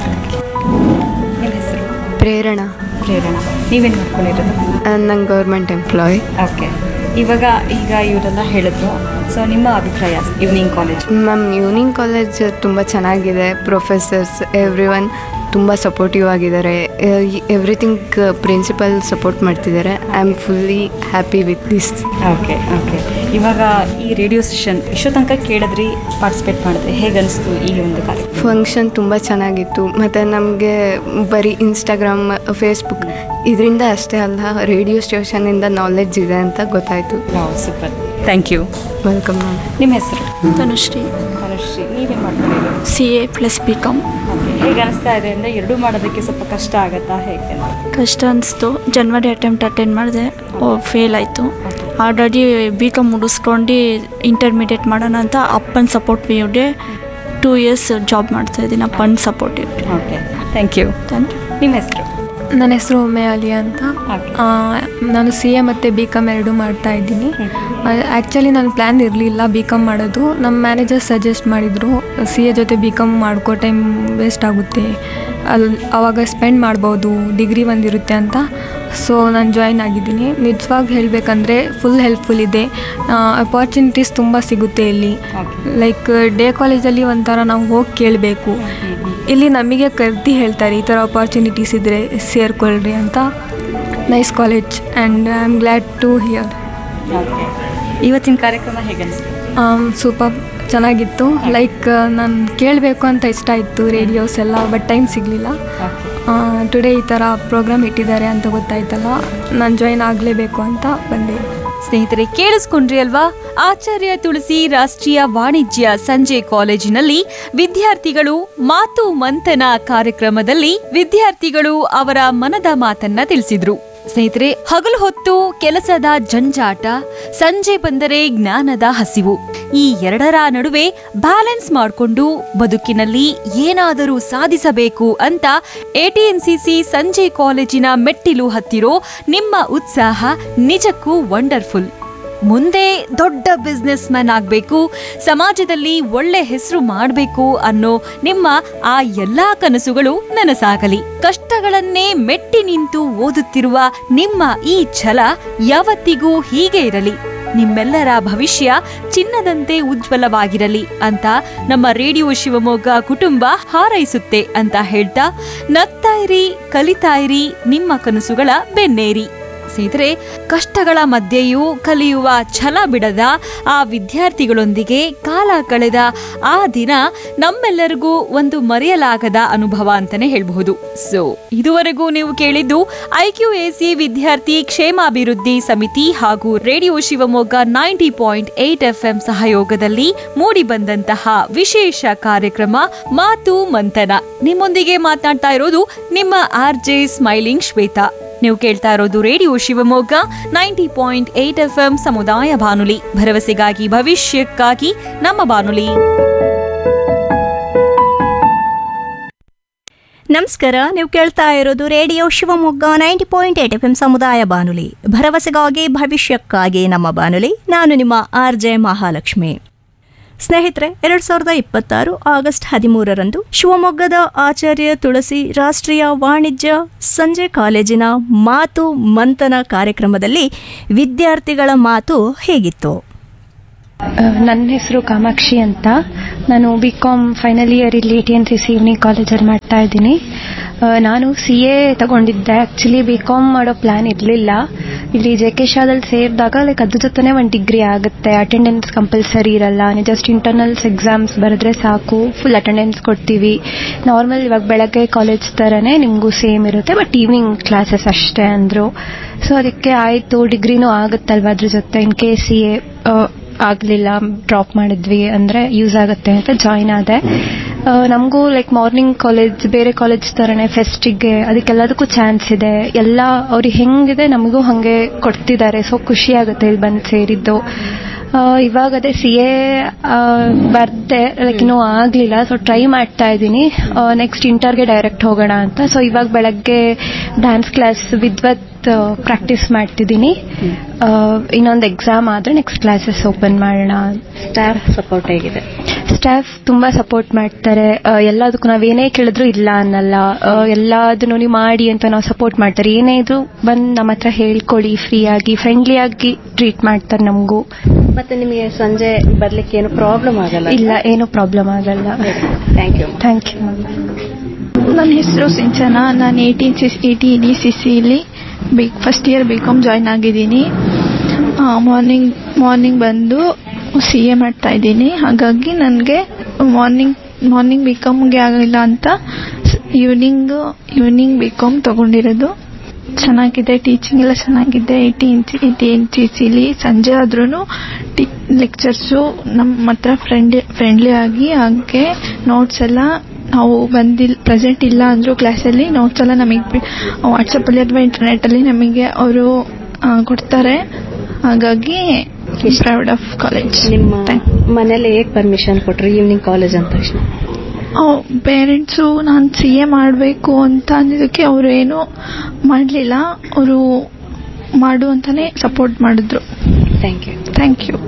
ನಿಮ್ಮ ಹೆಸರು ಪ್ರೇರಣಾ ಪ್ರೇರಣಾ ನೀವೇನು ಮಾಡ್ಕೊಂಡಿರೋದು ನಂಗೆ ಗೌರ್ಮೆಂಟ್ ಎಂಪ್ಲಾಯ್ ಓಕೆ ಇವಾಗ ಈಗ ಇವರೆಲ್ಲ ಹೇಳಿದ್ರು ಸೊ ನಿಮ್ಮ ಅಭಿಪ್ರಾಯ evening college ma'am evening college ತುಂಬ ಚೆನ್ನಾಗಿದೆ ಪ್ರೊಫೆಸರ್ಸ್ ಎವ್ರಿ ಒನ್ ತುಂಬ ಸಪೋರ್ಟಿವ್ ಆಗಿದ್ದಾರೆ ಎವ್ರಿಥಿಂಗ್ ಪ್ರಿನ್ಸಿಪಲ್ ಸಪೋರ್ಟ್ ಮಾಡ್ತಿದ್ದಾರೆ I am fully happy with this okay okay ಇವಾಗ ಈ ರೇಡಿಯೋ ಸೆಷನ್ ಇಷ್ಟೋ ತನಕ ಕೇಳಿದ್ರಿ ಪಾರ್ಟಿಸಿಪೇಟ್ ಮಾಡಿದ್ರಿ ಹೇಗೆ ಅನಿಸ್ತು ಈ ಒಂದು ಕಾರ್ಯಕ್ರಮ ಫಂಕ್ಷನ್ ತುಂಬ ಚೆನ್ನಾಗಿತ್ತು ಮತ್ತು ನಮಗೆ ಬರೀ ಇನ್ಸ್ಟಾಗ್ರಾಮ್ ಫೇಸ್ಬುಕ್ ಇದರಿಂದ ಅಷ್ಟೇ ಅಲ್ಲ ರೇಡಿಯೋ ಸ್ಟೇಷನಿಂದ ನಾಲೆಡ್ಜ್ ಇದೆ ಅಂತ ಗೊತ್ತಾಯಿತು super thank you welcome ma'am ನಿಮ್ಮ ಹೆಸರು ತನುಶ್ರೀ ತನುಶ್ರೀ ನೀವೇನು ಮಾಡ್ಕೊಂಡಿರೋದು C A plus B com okay ಹೇಗೆ ಅನಿಸ್ತಾ ಇದೆ ಅಂದರೆ ಎರಡೂ ಮಾಡೋದಕ್ಕೆ ಸ್ವಲ್ಪ ಕಷ್ಟ ಆಗುತ್ತಾ ಹೇಗೆ ಕಷ್ಟ ಅನಿಸ್ತು ಜನ್ವರಿ ಅಟೆಂಪ್ಟ್ ಅಟೆಂಡ್ ಮಾಡಿದೆ ಫೇಲ್ ಆಯಿತು ಆಲ್ರೆಡಿ ಬಿ ಕಾಮ್ ಮುಗಿಸ್ಕೊಂಡು ಇಂಟರ್ಮೀಡಿಯೇಟ್ ಮಾಡೋಣ ಅಂತ ಅಪ್ಪನ ಸಪೋರ್ಟ್ ಇದೆ ಟೂ ಇಯರ್ಸ್ ಜಾಬ್ ಮಾಡ್ತಾ ಇದ್ದೀನಿ ಅಪ್ಪನ support okay thank you thank you ನಿಮ್ಮ ಹೆಸರು ನನ್ನ ಹೆಸರು ಉಮೆ ಅಲಿ ಅಂತ ಆ, ನಾನು ಸಿ ಎ ಮತ್ತು ಬಿ ಕಾಮ್ ಎರಡೂ ಮಾಡ್ತಾ ಇದ್ದೀನಿ ಆ್ಯಕ್ಚುಲಿ ನನ್ನ ಪ್ಲ್ಯಾನ್ ಇರಲಿಲ್ಲ ಬಿ ಕಾಮ್ ಮಾಡೋದು ನಮ್ಮ ಮ್ಯಾನೇಜರ್ ಸಜೆಸ್ಟ್ ಮಾಡಿದರು ಸಿ ಎ ಜೊತೆ ಬಿ ಕಾಮ್ ಮಾಡ್ಕೋ ಟೈಮ್ ವೇಸ್ಟ್ ಆಗುತ್ತೆ ಅಲ್ಲಿ ಆವಾಗ ಸ್ಪೆಂಡ್ ಮಾಡ್ಬೋದು ಡಿಗ್ರಿ ಒಂದಿರುತ್ತೆ ಅಂತ ಸೊ ನಾನು ಜಾಯ್ನ್ ಆಗಿದ್ದೀನಿ ನಿಜವಾಗಿ ಹೇಳಬೇಕಂದ್ರೆ ಫುಲ್ ಹೆಲ್ಪ್ಫುಲ್ ಇದೆ ಅಪಾರ್ಚುನಿಟೀಸ್ ತುಂಬ ಸಿಗುತ್ತೆ ಇಲ್ಲಿ ಲೈಕ್ ಡೇ ಕಾಲೇಜಲ್ಲಿ ಒಂಥರ ನಾವು ಹೋಗಿ ಕೇಳಬೇಕು ಇಲ್ಲಿ ನಮಗೆ ಕರೆದಿ ಹೇಳ್ತಾರೆ ಈ ಥರ ಅಪಾರ್ಚುನಿಟೀಸ್ ಇದ್ದರೆ ಸೇರ್ಕೊಳ್ರಿ ಅಂತ nice college and I am glad to hear okay ಇವತ್ತಿನ ಕಾರ್ಯಕ್ರಮ ಹೇಗೆ ಅನಿಸ್ತು ಸೂಪರ್ ಚೆನ್ನಾಗಿತ್ತು ಲೈಕ್ ನಾನು ಕೇಳಬೇಕು ಅಂತ ಇಷ್ಟ ಇತ್ತು ರೇಡಿಯೋಸ್ ಎಲ್ಲ ಬಟ್ ಟೈಮ್ ಸಿಗಲಿಲ್ಲ ಟುಡೇ ಈ ಥರ ಪ್ರೋಗ್ರಾಮ್ ಇಟ್ಟಿದ್ದಾರೆ ಅಂತ ಗೊತ್ತಾಯ್ತಲ್ಲ ನಾನು ಜಾಯ್ನ್ ಆಗಲೇಬೇಕು ಅಂತ ಬಂದೆ ಸ್ನೇಹಿತರೆ ಕೇಳಿಸ್ಕೊಂಡ್ರಿ ಅಲ್ವಾ ಆಚಾರ್ಯ ತುಳಸಿ ರಾಷ್ಟ್ರೀಯ ವಾಣಿಜ್ಯ ಸಂಜೆ ಕಾಲೇಜಿನಲ್ಲಿ ವಿದ್ಯಾರ್ಥಿಗಳು ಮಾತು ಮಂಥನ ಕಾರ್ಯಕ್ರಮದಲ್ಲಿ ವಿದ್ಯಾರ್ಥಿಗಳು ಅವರ ಮನದ ಮಾತನ್ನ ತಿಳಿಸಿದ್ರು ಸ್ನೇಹಿತರೆ ಹಗಲು ಹೊತ್ತು ಕೆಲಸದ ಜಂಜಾಟ ಸಂಜೆ ಬಂದರೆ ಜ್ಞಾನದ ಹಸಿವು ಈ ಎರಡರ ನಡುವೆ ಬ್ಯಾಲೆನ್ಸ್ ಮಾಡಿಕೊಂಡು ಬದುಕಿನಲ್ಲಿ ಏನಾದರೂ ಸಾಧಿಸಬೇಕು ಅಂತ ಎಟಿಎನ್ಸಿಸಿ ಸಂಜೆ ಕಾಲೇಜಿನ ಮೆಟ್ಟಿಲು ಹತ್ತಿರೋ ನಿಮ್ಮ ಉತ್ಸಾಹ ನಿಜಕ್ಕೂ ವಂಡರ್ಫುಲ್ ಮುಂದೆ ದೊಡ್ಡ ಬಿಸ್ನೆಸ್ ಮ್ಯಾನ್ ಆಗಬೇಕು ಸಮಾಜದಲ್ಲಿ ಒಳ್ಳೆ ಹೆಸರು ಮಾಡಬೇಕು ಅನ್ನೋ ನಿಮ್ಮ ಆ ಎಲ್ಲಾ ಕನಸುಗಳು ನನಸಾಗಲಿ ಕಷ್ಟಗಳನ್ನೇ ಮೆಟ್ಟಿ ನಿಂತು ಓದುತ್ತಿರುವ ನಿಮ್ಮ ಈ ಛಲ ಯಾವತ್ತಿಗೂ ಹೀಗೆ ಇರಲಿ ನಿಮ್ಮೆಲ್ಲರ ಭವಿಷ್ಯ ಚಿನ್ನದಂತೆ ಉಜ್ವಲವಾಗಿರಲಿ ಅಂತ ನಮ್ಮ ರೇಡಿಯೋ ಶಿವಮೊಗ್ಗ ಕುಟುಂಬ ಹಾರೈಸುತ್ತೆ ಅಂತ ಹೇಳ್ತಾ ನಗ್ತಾ ಇರಿ ಕಲಿತಾ ಇರಿ ನಿಮ್ಮ ಕನಸುಗಳ ಬೆನ್ನೇರಿ ಸ್ನೇಹಿತರೆ ಕಷ್ಟಗಳ ಮಧ್ಯೆಯೂ ಕಲಿಯುವ ಛಲ ಬಿಡದ ಆ ವಿದ್ಯಾರ್ಥಿಗಳೊಂದಿಗೆ ಕಾಲ ಕಳೆದ ಆ ದಿನ ನಮ್ಮೆಲ್ಲರಿಗೂ ಒಂದು ಮರೆಯಲಾಗದ ಅನುಭವ ಅಂತಾನೆ ಹೇಳಬಹುದು ಸೊ ಇದುವರೆಗೂ ನೀವು ಕೇಳಿದ್ದು ಐಕ್ಯೂ ಎಸಿ ವಿದ್ಯಾರ್ಥಿ ಕ್ಷೇಮಾಭಿವೃದ್ಧಿ ಸಮಿತಿ ಹಾಗೂ radio Shivamogga ninety point eight F M ಸಹಯೋಗದಲ್ಲಿ ಮೂಡಿಬಂದಂತಹ ವಿಶೇಷ ಕಾರ್ಯಕ್ರಮ ಮಾತು ಮಂಥನ ನಿಮ್ಮೊಂದಿಗೆ ಮಾತನಾಡ್ತಾ ಇರೋದು ನಿಮ್ಮ ಆರ್ ಜೆ ಸ್ಮೈಲಿಂಗ್ ಶ್ವೇತಾ ನೀವು ಕೇಳ್ತಾ ಇರೋದು radio Shivamogga ninety point eight F M ಸಮುದಾಯ ಬಾನುಲಿ ಭರವಸೆಗಾಗಿ ಭವಿಷ್ಯಕ್ಕಾಗಿ ನಮ್ಮ ಬಾನುಲಿ ನಮಸ್ಕಾರ ನೀವು ಕೇಳ್ತಾ ಇರೋದು radio Shivamogga ninety point eight F M ಸಮುದಾಯ ಬಾನುಲಿ ಭರವಸೆಗಾಗಿ ಭವಿಷ್ಯಕ್ಕಾಗಿ ನಮ್ಮ ಬಾನುಲಿ ನಾನು ನಿಮ್ಮ ಆರ್ ಜೆ ಮಹಾಲಕ್ಷ್ಮಿ ಸ್ನೇಹಿತರೆ ಎರಡ್ ಸಾವಿರದ ಇಪ್ಪತ್ತಾರು ಆಗಸ್ಟ್ ಹದಿಮೂರರಂದು ಶಿವಮೊಗ್ಗದ ಆಚಾರ್ಯ ತುಳಸಿ ರಾಷ್ಟ್ರೀಯ ವಾಣಿಜ್ಯ ಸಂಜೆ ಕಾಲೇಜಿನ ಮಾತು ಮಂಥನ ಕಾರ್ಯಕ್ರಮದಲ್ಲಿ ವಿದ್ಯಾರ್ಥಿಗಳ ಮಾತು ಹೇಗಿತ್ತು ನನ್ನ ಹೆಸರು ಕಾಮಾಕ್ಷಿ ಅಂತ ನಾನು ಬಿ ಕಾಮ್ ಫೈನಲ್ ಇಯರ್ ಇಲ್ಲಿ T N C C uni ಕಾಲೇಜಲ್ಲಿ ಮಾಡ್ತಾ ಇದ್ದೀನಿ ಆ, ನಾನು ಸಿ ಎ ತಗೊಂಡಿದ್ದೆ ಆ್ಯಕ್ಚುಲಿ ಬಿ ಕಾಮ್ ಮಾಡೋ ಪ್ಲ್ಯಾನ್ ಇರಲಿಲ್ಲ ಇಲ್ಲಿ ಜೆ ಕೆ ಶಾದಲ್ಲಿ ಸೇರಿದಾಗ ಲೈಕ್ ಅದ್ರ ಜೊತೆನೇ ಒಂದು ಡಿಗ್ರಿ ಆಗುತ್ತೆ ಅಟೆಂಡೆನ್ಸ್ ಕಂಪಲ್ಸರಿ ಇರಲ್ಲ ನೀವು ಜಸ್ಟ್ ಇಂಟರ್ನಲ್ಸ್ ಎಕ್ಸಾಮ್ಸ್ ಬರೆದ್ರೆ ಸಾಕು ಫುಲ್ ಅಟೆಂಡೆನ್ಸ್ ಕೊಡ್ತೀವಿ ನಾರ್ಮಲ್ ಇವಾಗ ಬೆಳಗ್ಗೆ ಕಾಲೇಜ್ ಥರನೇ ನಿಮಗೂ ಸೇಮ್ ಇರುತ್ತೆ ಬಟ್ ಈವ್ನಿಂಗ್ ಕ್ಲಾಸಸ್ ಅಷ್ಟೇ ಅಂದರು ಸೊ ಅದಕ್ಕೆ ಆಯಿತು ಡಿಗ್ರಿನೂ ಆಗುತ್ತಲ್ವ ಅದ್ರ ಜೊತೆ ಇನ್ ಕೇಸ್ ಸಿ ಎ ಆಗಲಿಲ್ಲ ಡ್ರಾಪ್ ಮಾಡಿದ್ವಿ ಅಂದರೆ ಯೂಸ್ ಆಗುತ್ತೆ ಅಂತ ಜಾಯ್ನ್ ಆದೆ ನಮಗೂ ಲೈಕ್ ಮಾರ್ನಿಂಗ್ ಕಾಲೇಜ್ ಬೇರೆ ಕಾಲೇಜ್ ಥರನೇ ಫೆಸ್ಟಿಗೆ ಅದಕ್ಕೆಲ್ಲದಕ್ಕೂ ಚಾನ್ಸ್ ಇದೆ ಎಲ್ಲ ಅವ್ರಿಗೆ ಹೆಂಗಿದೆ ನಮಗೂ ಹಾಗೆ ಕೊಡ್ತಿದ್ದಾರೆ ಸೊ ಖುಷಿ ಆಗುತ್ತೆ ಇಲ್ಲಿ ಬಂದು ಸೇರಿದ್ದು ಆ, ಇವಾಗ ಅದೇ ಸಿ ಎ ಬರ್ದೆ ಲೈಕ್ ಇನ್ನೂ ಆಗಲಿಲ್ಲ ಸೊ ಟ್ರೈ ಮಾಡ್ತಾ ಇದ್ದೀನಿ ನೆಕ್ಸ್ಟ್ ಇಂಟರ್ಗೆ ಡೈರೆಕ್ಟ್ ಹೋಗೋಣ ಅಂತ ಸೊ ಇವಾಗ ಬೆಳಗ್ಗೆ ಡ್ಯಾನ್ಸ್ ಕ್ಲಾಸ್ ವಿದ್ವತ್ ಪ್ರಾಕ್ಟೀಸ್ ಮಾಡ್ತಿದ್ದೀನಿ ಇನ್ನೊಂದು ಎಕ್ಸಾಮ್ ಆದರೆ ನೆಕ್ಸ್ಟ್ ಕ್ಲಾಸಸ್ ಓಪನ್ ಮಾಡೋಣ ಸ್ಟಾಫ್ ಸಪೋರ್ಟ್ ಹೇಗಿದೆ ಸ್ಟಾಫ್ ತುಂಬಾ ಸಪೋರ್ಟ್ ಮಾಡ್ತಾರೆ ಆ, ಎಲ್ಲದಕ್ಕೂ ನಾವೇನೇ ಕೇಳಿದ್ರು ಇಲ್ಲ ಅನ್ನಲ್ಲ ಆ, ಎಲ್ಲದನ್ನು ನೀವು ಮಾಡಿ ಅಂತ ನಾವು ಸಪೋರ್ಟ್ ಮಾಡ್ತಾರೆ ಏನೇ ಇದು ಬಂದು ನಮ್ಮ ಹತ್ರ ಹೇಳ್ಕೊಳ್ಳಿ ಫ್ರೀ ಆಗಿ ಫ್ರೆಂಡ್ಲಿ ಆಗಿ ಟ್ರೀಟ್ ಮಾಡ್ತಾರೆ ನಮಗೂ ಮತ್ತೆ ನಿಮಗೆ ಸಂಜೆ ಬರ್ಲಿಕ್ಕೆ ಏನು ಪ್ರಾಬ್ಲಮ್ ಆಗಲ್ಲ ಇಲ್ಲ ಏನು ಪ್ರಾಬ್ಲಮ್ ಆಗಲ್ಲ ಥ್ಯಾಂಕ್ ಯು ಥ್ಯಾಂಕ್ ಯು ನನ್ನ ಹೆಸರು ಸಿಂಚನ ನಾನು ಏಯ್ಟೀನ್ ಸಿಸ್ ಏಯ್ಟೀನ್ ಇ ಸಿ ಸಿಲಿ B first year B com join ಆಗಿದ್ದೀನಿ ಮಾರ್ನಿಂಗ್ ಮಾರ್ನಿಂಗ್ ಬಂದು ಸಿ ಎ ಮಾಡ್ತಾ ಇದ್ದೀನಿ ಹಾಗಾಗಿ ನನಗೆ ಮಾರ್ನಿಂಗ್ ಮಾರ್ನಿಂಗ್ ಬಿ ಕಾಮ್ಗೆ ಆಗಲಿಲ್ಲ ಅಂತ ಈವ್ನಿಂಗ್ ಈವ್ನಿಂಗ್ ಬಿ ಕಾಮ್ ತೊಗೊಂಡಿರೋದು ಚೆನ್ನಾಗಿದೆ ಟೀಚಿಂಗ್ ಎಲ್ಲ ಚೆನ್ನಾಗಿದೆ ಏಯ್ಟಿ ಇಂಚ್ ಏಯ್ಟಿ ಇಂಚ್ ಸಿಲಿ ಸಂಜೆ ಆದ್ರೂ ಟಿ ಲೆಕ್ಚರ್ಸು ನಮ್ಮ ಹತ್ರ ಫ್ರೆಂಡ್ ಫ್ರೆಂಡ್ಲಿ ಆಗಿ ಹಾಗೆ ನೋಟ್ಸ್ ಎಲ್ಲ ನಾವು ಬಂದಿಲ್ಲ ಪ್ರೆಸೆಂಟ್ ಇಲ್ಲ ಅಂದರೂ ಕ್ಲಾಸಲ್ಲಿ ನೋಟ್ಸ್ ಎಲ್ಲ ನಮಗೆ ವಾಟ್ಸಪ್ಪಲ್ಲಿ ಅಥವಾ ಇಂಟರ್ನೆಟ್ಟಲ್ಲಿ ನಮಗೆ ಅವರು ಕೊಡ್ತಾರೆ ಹಾಗಾಗಿ ಪ್ರೌಡ್ ಆಫ್ ಕಾಲೇಜ್ ನಿಮ್ಮ ಮನೇಲಿ ಹೇಗೆ ಪರ್ಮಿಷನ್ ಕೊಟ್ರು ಈವ್ನಿಂಗ್ ಕಾಲೇಜ್ ಅಂದ ತಕ್ಷಣ ಪೇರೆಂಟ್ಸು ನಾನು ಸಿ ಎ ಮಾಡಬೇಕು ಅಂತ ಅಂದಿದ್ದಕ್ಕೆ ಅವರು ಏನು ಮಾಡಲಿಲ್ಲ ಅವರು ಮಾಡು ಅಂತಾನೆ ಸಪೋರ್ಟ್ ಮಾಡಿದ್ರು ಥ್ಯಾಂಕ್ ಯು ಥ್ಯಾಂಕ್ ಯು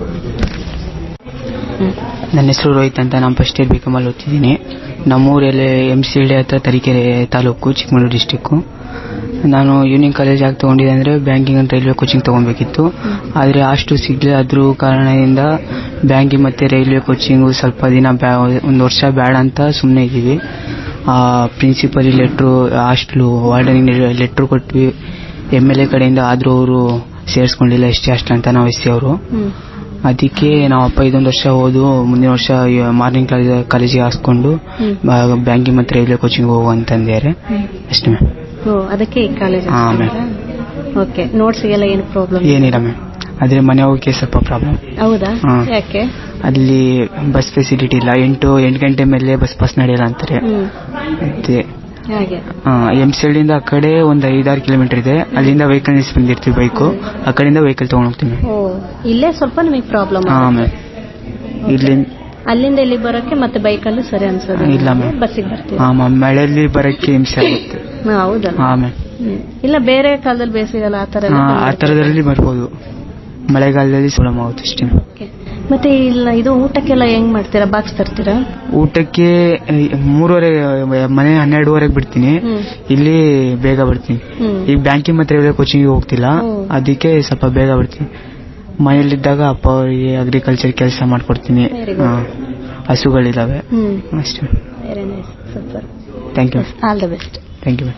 ನನ್ನ ಹೆಸರು ರೋಹಿತ್ ಅಂತ ನಾನು ಫಸ್ಟ್ ಇಯರ್ ಬಿ ಕಾಮಲ್ಲಿ ಓದ್ತಿದ್ದೀನಿ ನಮ್ಮೂರಲ್ಲಿ ಎಮ್ ಸಿ ಡಿ ಹತ್ರ ತರೀಕೆರೆ ತಾಲೂಕು ಚಿಕ್ಕಮಗಳೂರು ಡಿಸ್ಟಿಕ್ಕು ನಾನು ಯೂನಿಯನ್ ಕಾಲೇಜ್ ಆಗಿ ತೊಗೊಂಡಿದ್ದೆ ಅಂದರೆ ಬ್ಯಾಂಕಿಂಗ್ ಅಂತ ರೈಲ್ವೆ ಕೋಚಿಂಗ್ ತೊಗೊಬೇಕಿತ್ತು ಆದರೆ ಅಷ್ಟು ಸಿಗಲಿಲ್ಲ ಅದ್ರ ಕಾರಣದಿಂದ ಬ್ಯಾಂಕಿಂಗ್ ಮತ್ತು ರೈಲ್ವೆ ಕೋಚಿಂಗು ಸ್ವಲ್ಪ ದಿನ ಬ್ಯಾ ಒಂದು ವರ್ಷ ಬೇಡ ಅಂತ ಸುಮ್ಮನೆ ಇದ್ದೀವಿ ಪ್ರಿನ್ಸಿಪಲ್ ಲೆಟ್ರು ಹಾಸ್ಟ್ಲು ವಾರ್ಡನಿಗೆ ಲೆಟ್ರು ಕೊಟ್ವಿ ಎಮ್ ಎಲ್ ಎ ಕಡೆಯಿಂದ ಆದರೂ ಅವರು ಸೇರಿಸ್ಕೊಂಡಿಲ್ಲ ಎಷ್ಟೇ ಅಷ್ಟು ಅಂತ ನಾವು ಎಸ್ ಸಿ ಅವರು ಅದಕ್ಕೆ ನಾವು ಅಪ್ಪ ಇದೊಂದು ವರ್ಷ ಓದು ಮುಂದಿನ ವರ್ಷ ಮಾರ್ನಿಂಗ್ ಕಾಲೇಜ್ ಕಾಲೇಜಿಗೆ ಹಾಸ್ಕೊಂಡು ಬ್ಯಾಂಕಿಂಗ್ ಮತ್ತು ರೈಲ್ವೆ ಕೋಚಿಂಗ್ ಹೋಗು ಅಂತಂದಿದ್ದಾರೆ ಅಷ್ಟೇ ಮ್ಯಾಮ್ ಓ ಅದಕ್ಕೆ ಈ ಕಾಲೇಜ್ ಹಾ, ಮ್ಯಾಮ್. ಓಕೆ ನೋಟ್ಸ್ಗೆಲ್ಲ ಏನು ಪ್ರಾಬ್ಲಮ್ ಏನಿಲ್ಲ ಮ್ಯಾಮ್ ಆದರೆ ಮನೆ ಹೋಗೋಕ್ಕೆ ಸ್ವಲ್ಪ ಪ್ರಾಬ್ಲಮ್ ಹೌದಾ ಹಾ. ಯಾಕೆ ಅಲ್ಲಿ ಬಸ್ ಫೆಸಿಲಿಟಿ ಇಲ್ಲ ಎಂಟು ಎಂಟು ಗಂಟೆ ಮೇಲೆ ಬಸ್ ಪಾಸ್ ನಡೆಯಲ್ಲ ಅಂತಾರೆ ಹ್ಮ್ ಮತ್ತೆ ಹಾಗೆ ಎಮ್ ಇಂದ ಆ ಕಡೆ ಒಂದು ಐದಾರು ಕಿಲೋಮೀಟರ್ ಇದೆ ಅಲ್ಲಿಂದ ವೆಹಿಕಲ್ ನಿಲ್ಸಿ ಬಂದಿರ್ತೀವಿ ಬೈಕು ಆ ಕಡೆಯಿಂದ ವೆಹಿಕಲ್ ತೊಗೊಂಡು ಹೋಗ್ತೀವಿ ಓ ಇಲ್ಲೇ ಸ್ವಲ್ಪ ನಿಮಗೆ ಪ್ರಾಬ್ಲಮ್ ಹಾಂ ಮ್ಯಾಮ್ ಇಲ್ಲಿ ಅಲ್ಲಿಂದ ಇಲ್ಲಿ ಬರೋಕ್ಕೆ ಮತ್ತೆ ಬೈಕಲ್ಲಿ ಸರಿ ಅನ್ಸೋದು ಇಲ್ಲ ಮ್ಯಾಮ್ ಬಸ್ಸಿಗೆ ಬರ್ತೀವಿ ಹಾಂ ಮ್ಯಾಮ್ ಮಳೆಯಲ್ಲಿ ಬರೋಕ್ಕೆ ಹಿಂಸೆ ಆಗುತ್ತೆ ಹಾ, ಹೌದಲ್ಲ ಹಾಂ ಮ್ಯಾಮ್ ಹ್ಮ್. ಇಲ್ಲ ಬೇರೆ ಕಾಲದಲ್ಲಿ ಬೇಸಿಗೆಲ್ಲ ಆ ಥರ ಎಲ್ಲ ಹಾಂ ಆ ಬಂದಿರುತ್ತೆ. ಥರದಲ್ಲಿ ಬರ್ಬೋದು ಮಳೆಗಾಲದಲ್ಲಿ ಪ್ರಾಬ್ಲಮ್ ಆಗುತ್ತೆ ಅಷ್ಟೇ ಮತ್ತೆ ಇಲ್ಲ ಇದು ಊಟಕ್ಕೆಲ್ಲ ಹೆಂಗ್ ಮಾಡ್ತೀರಾ ಬಾಕ್ಸ್ ತರ್ತೀರಾ ಊಟಕ್ಕೆ ಆ, ಮೂರುವರೆ ಮನೆ ಹನ್ನೆರಡುವರೆಗೆ ಬಿಡ್ತೀನಿ ಹ್ಮ್. ಇಲ್ಲಿ ಬೇಗ ಬರ್ತೀನಿ ಹ್ಮ್. ಈಗ ಬ್ಯಾಂಕಿಂಗ್ ಮತ್ತೆ ರೈಲ್ವೆ ಕೋಚಿಂಗ್ ಹೋಗ್ತಿಲ್ಲ ಹ್ಮ್. ಅದಕ್ಕೆ ಅದಕ್ಕೆ ಸ್ವಲ್ಪ ಬೇಗ ಬರ್ತೀನಿ ಮನೆಯಲ್ಲಿದ್ದಾಗ ಅಪ್ಪ ಅವರಿಗೆ ಅಗ್ರಿಕಲ್ಚರ್ ಕೆಲಸ ಮಾಡ್ಕೊಡ್ತೀನಿ Very good. ಹಾ. ಹಸುಗಳಿದಾವೆ ಹ್ಮ್ ಅಷ್ಟೇ very nice super thank you all the best thank you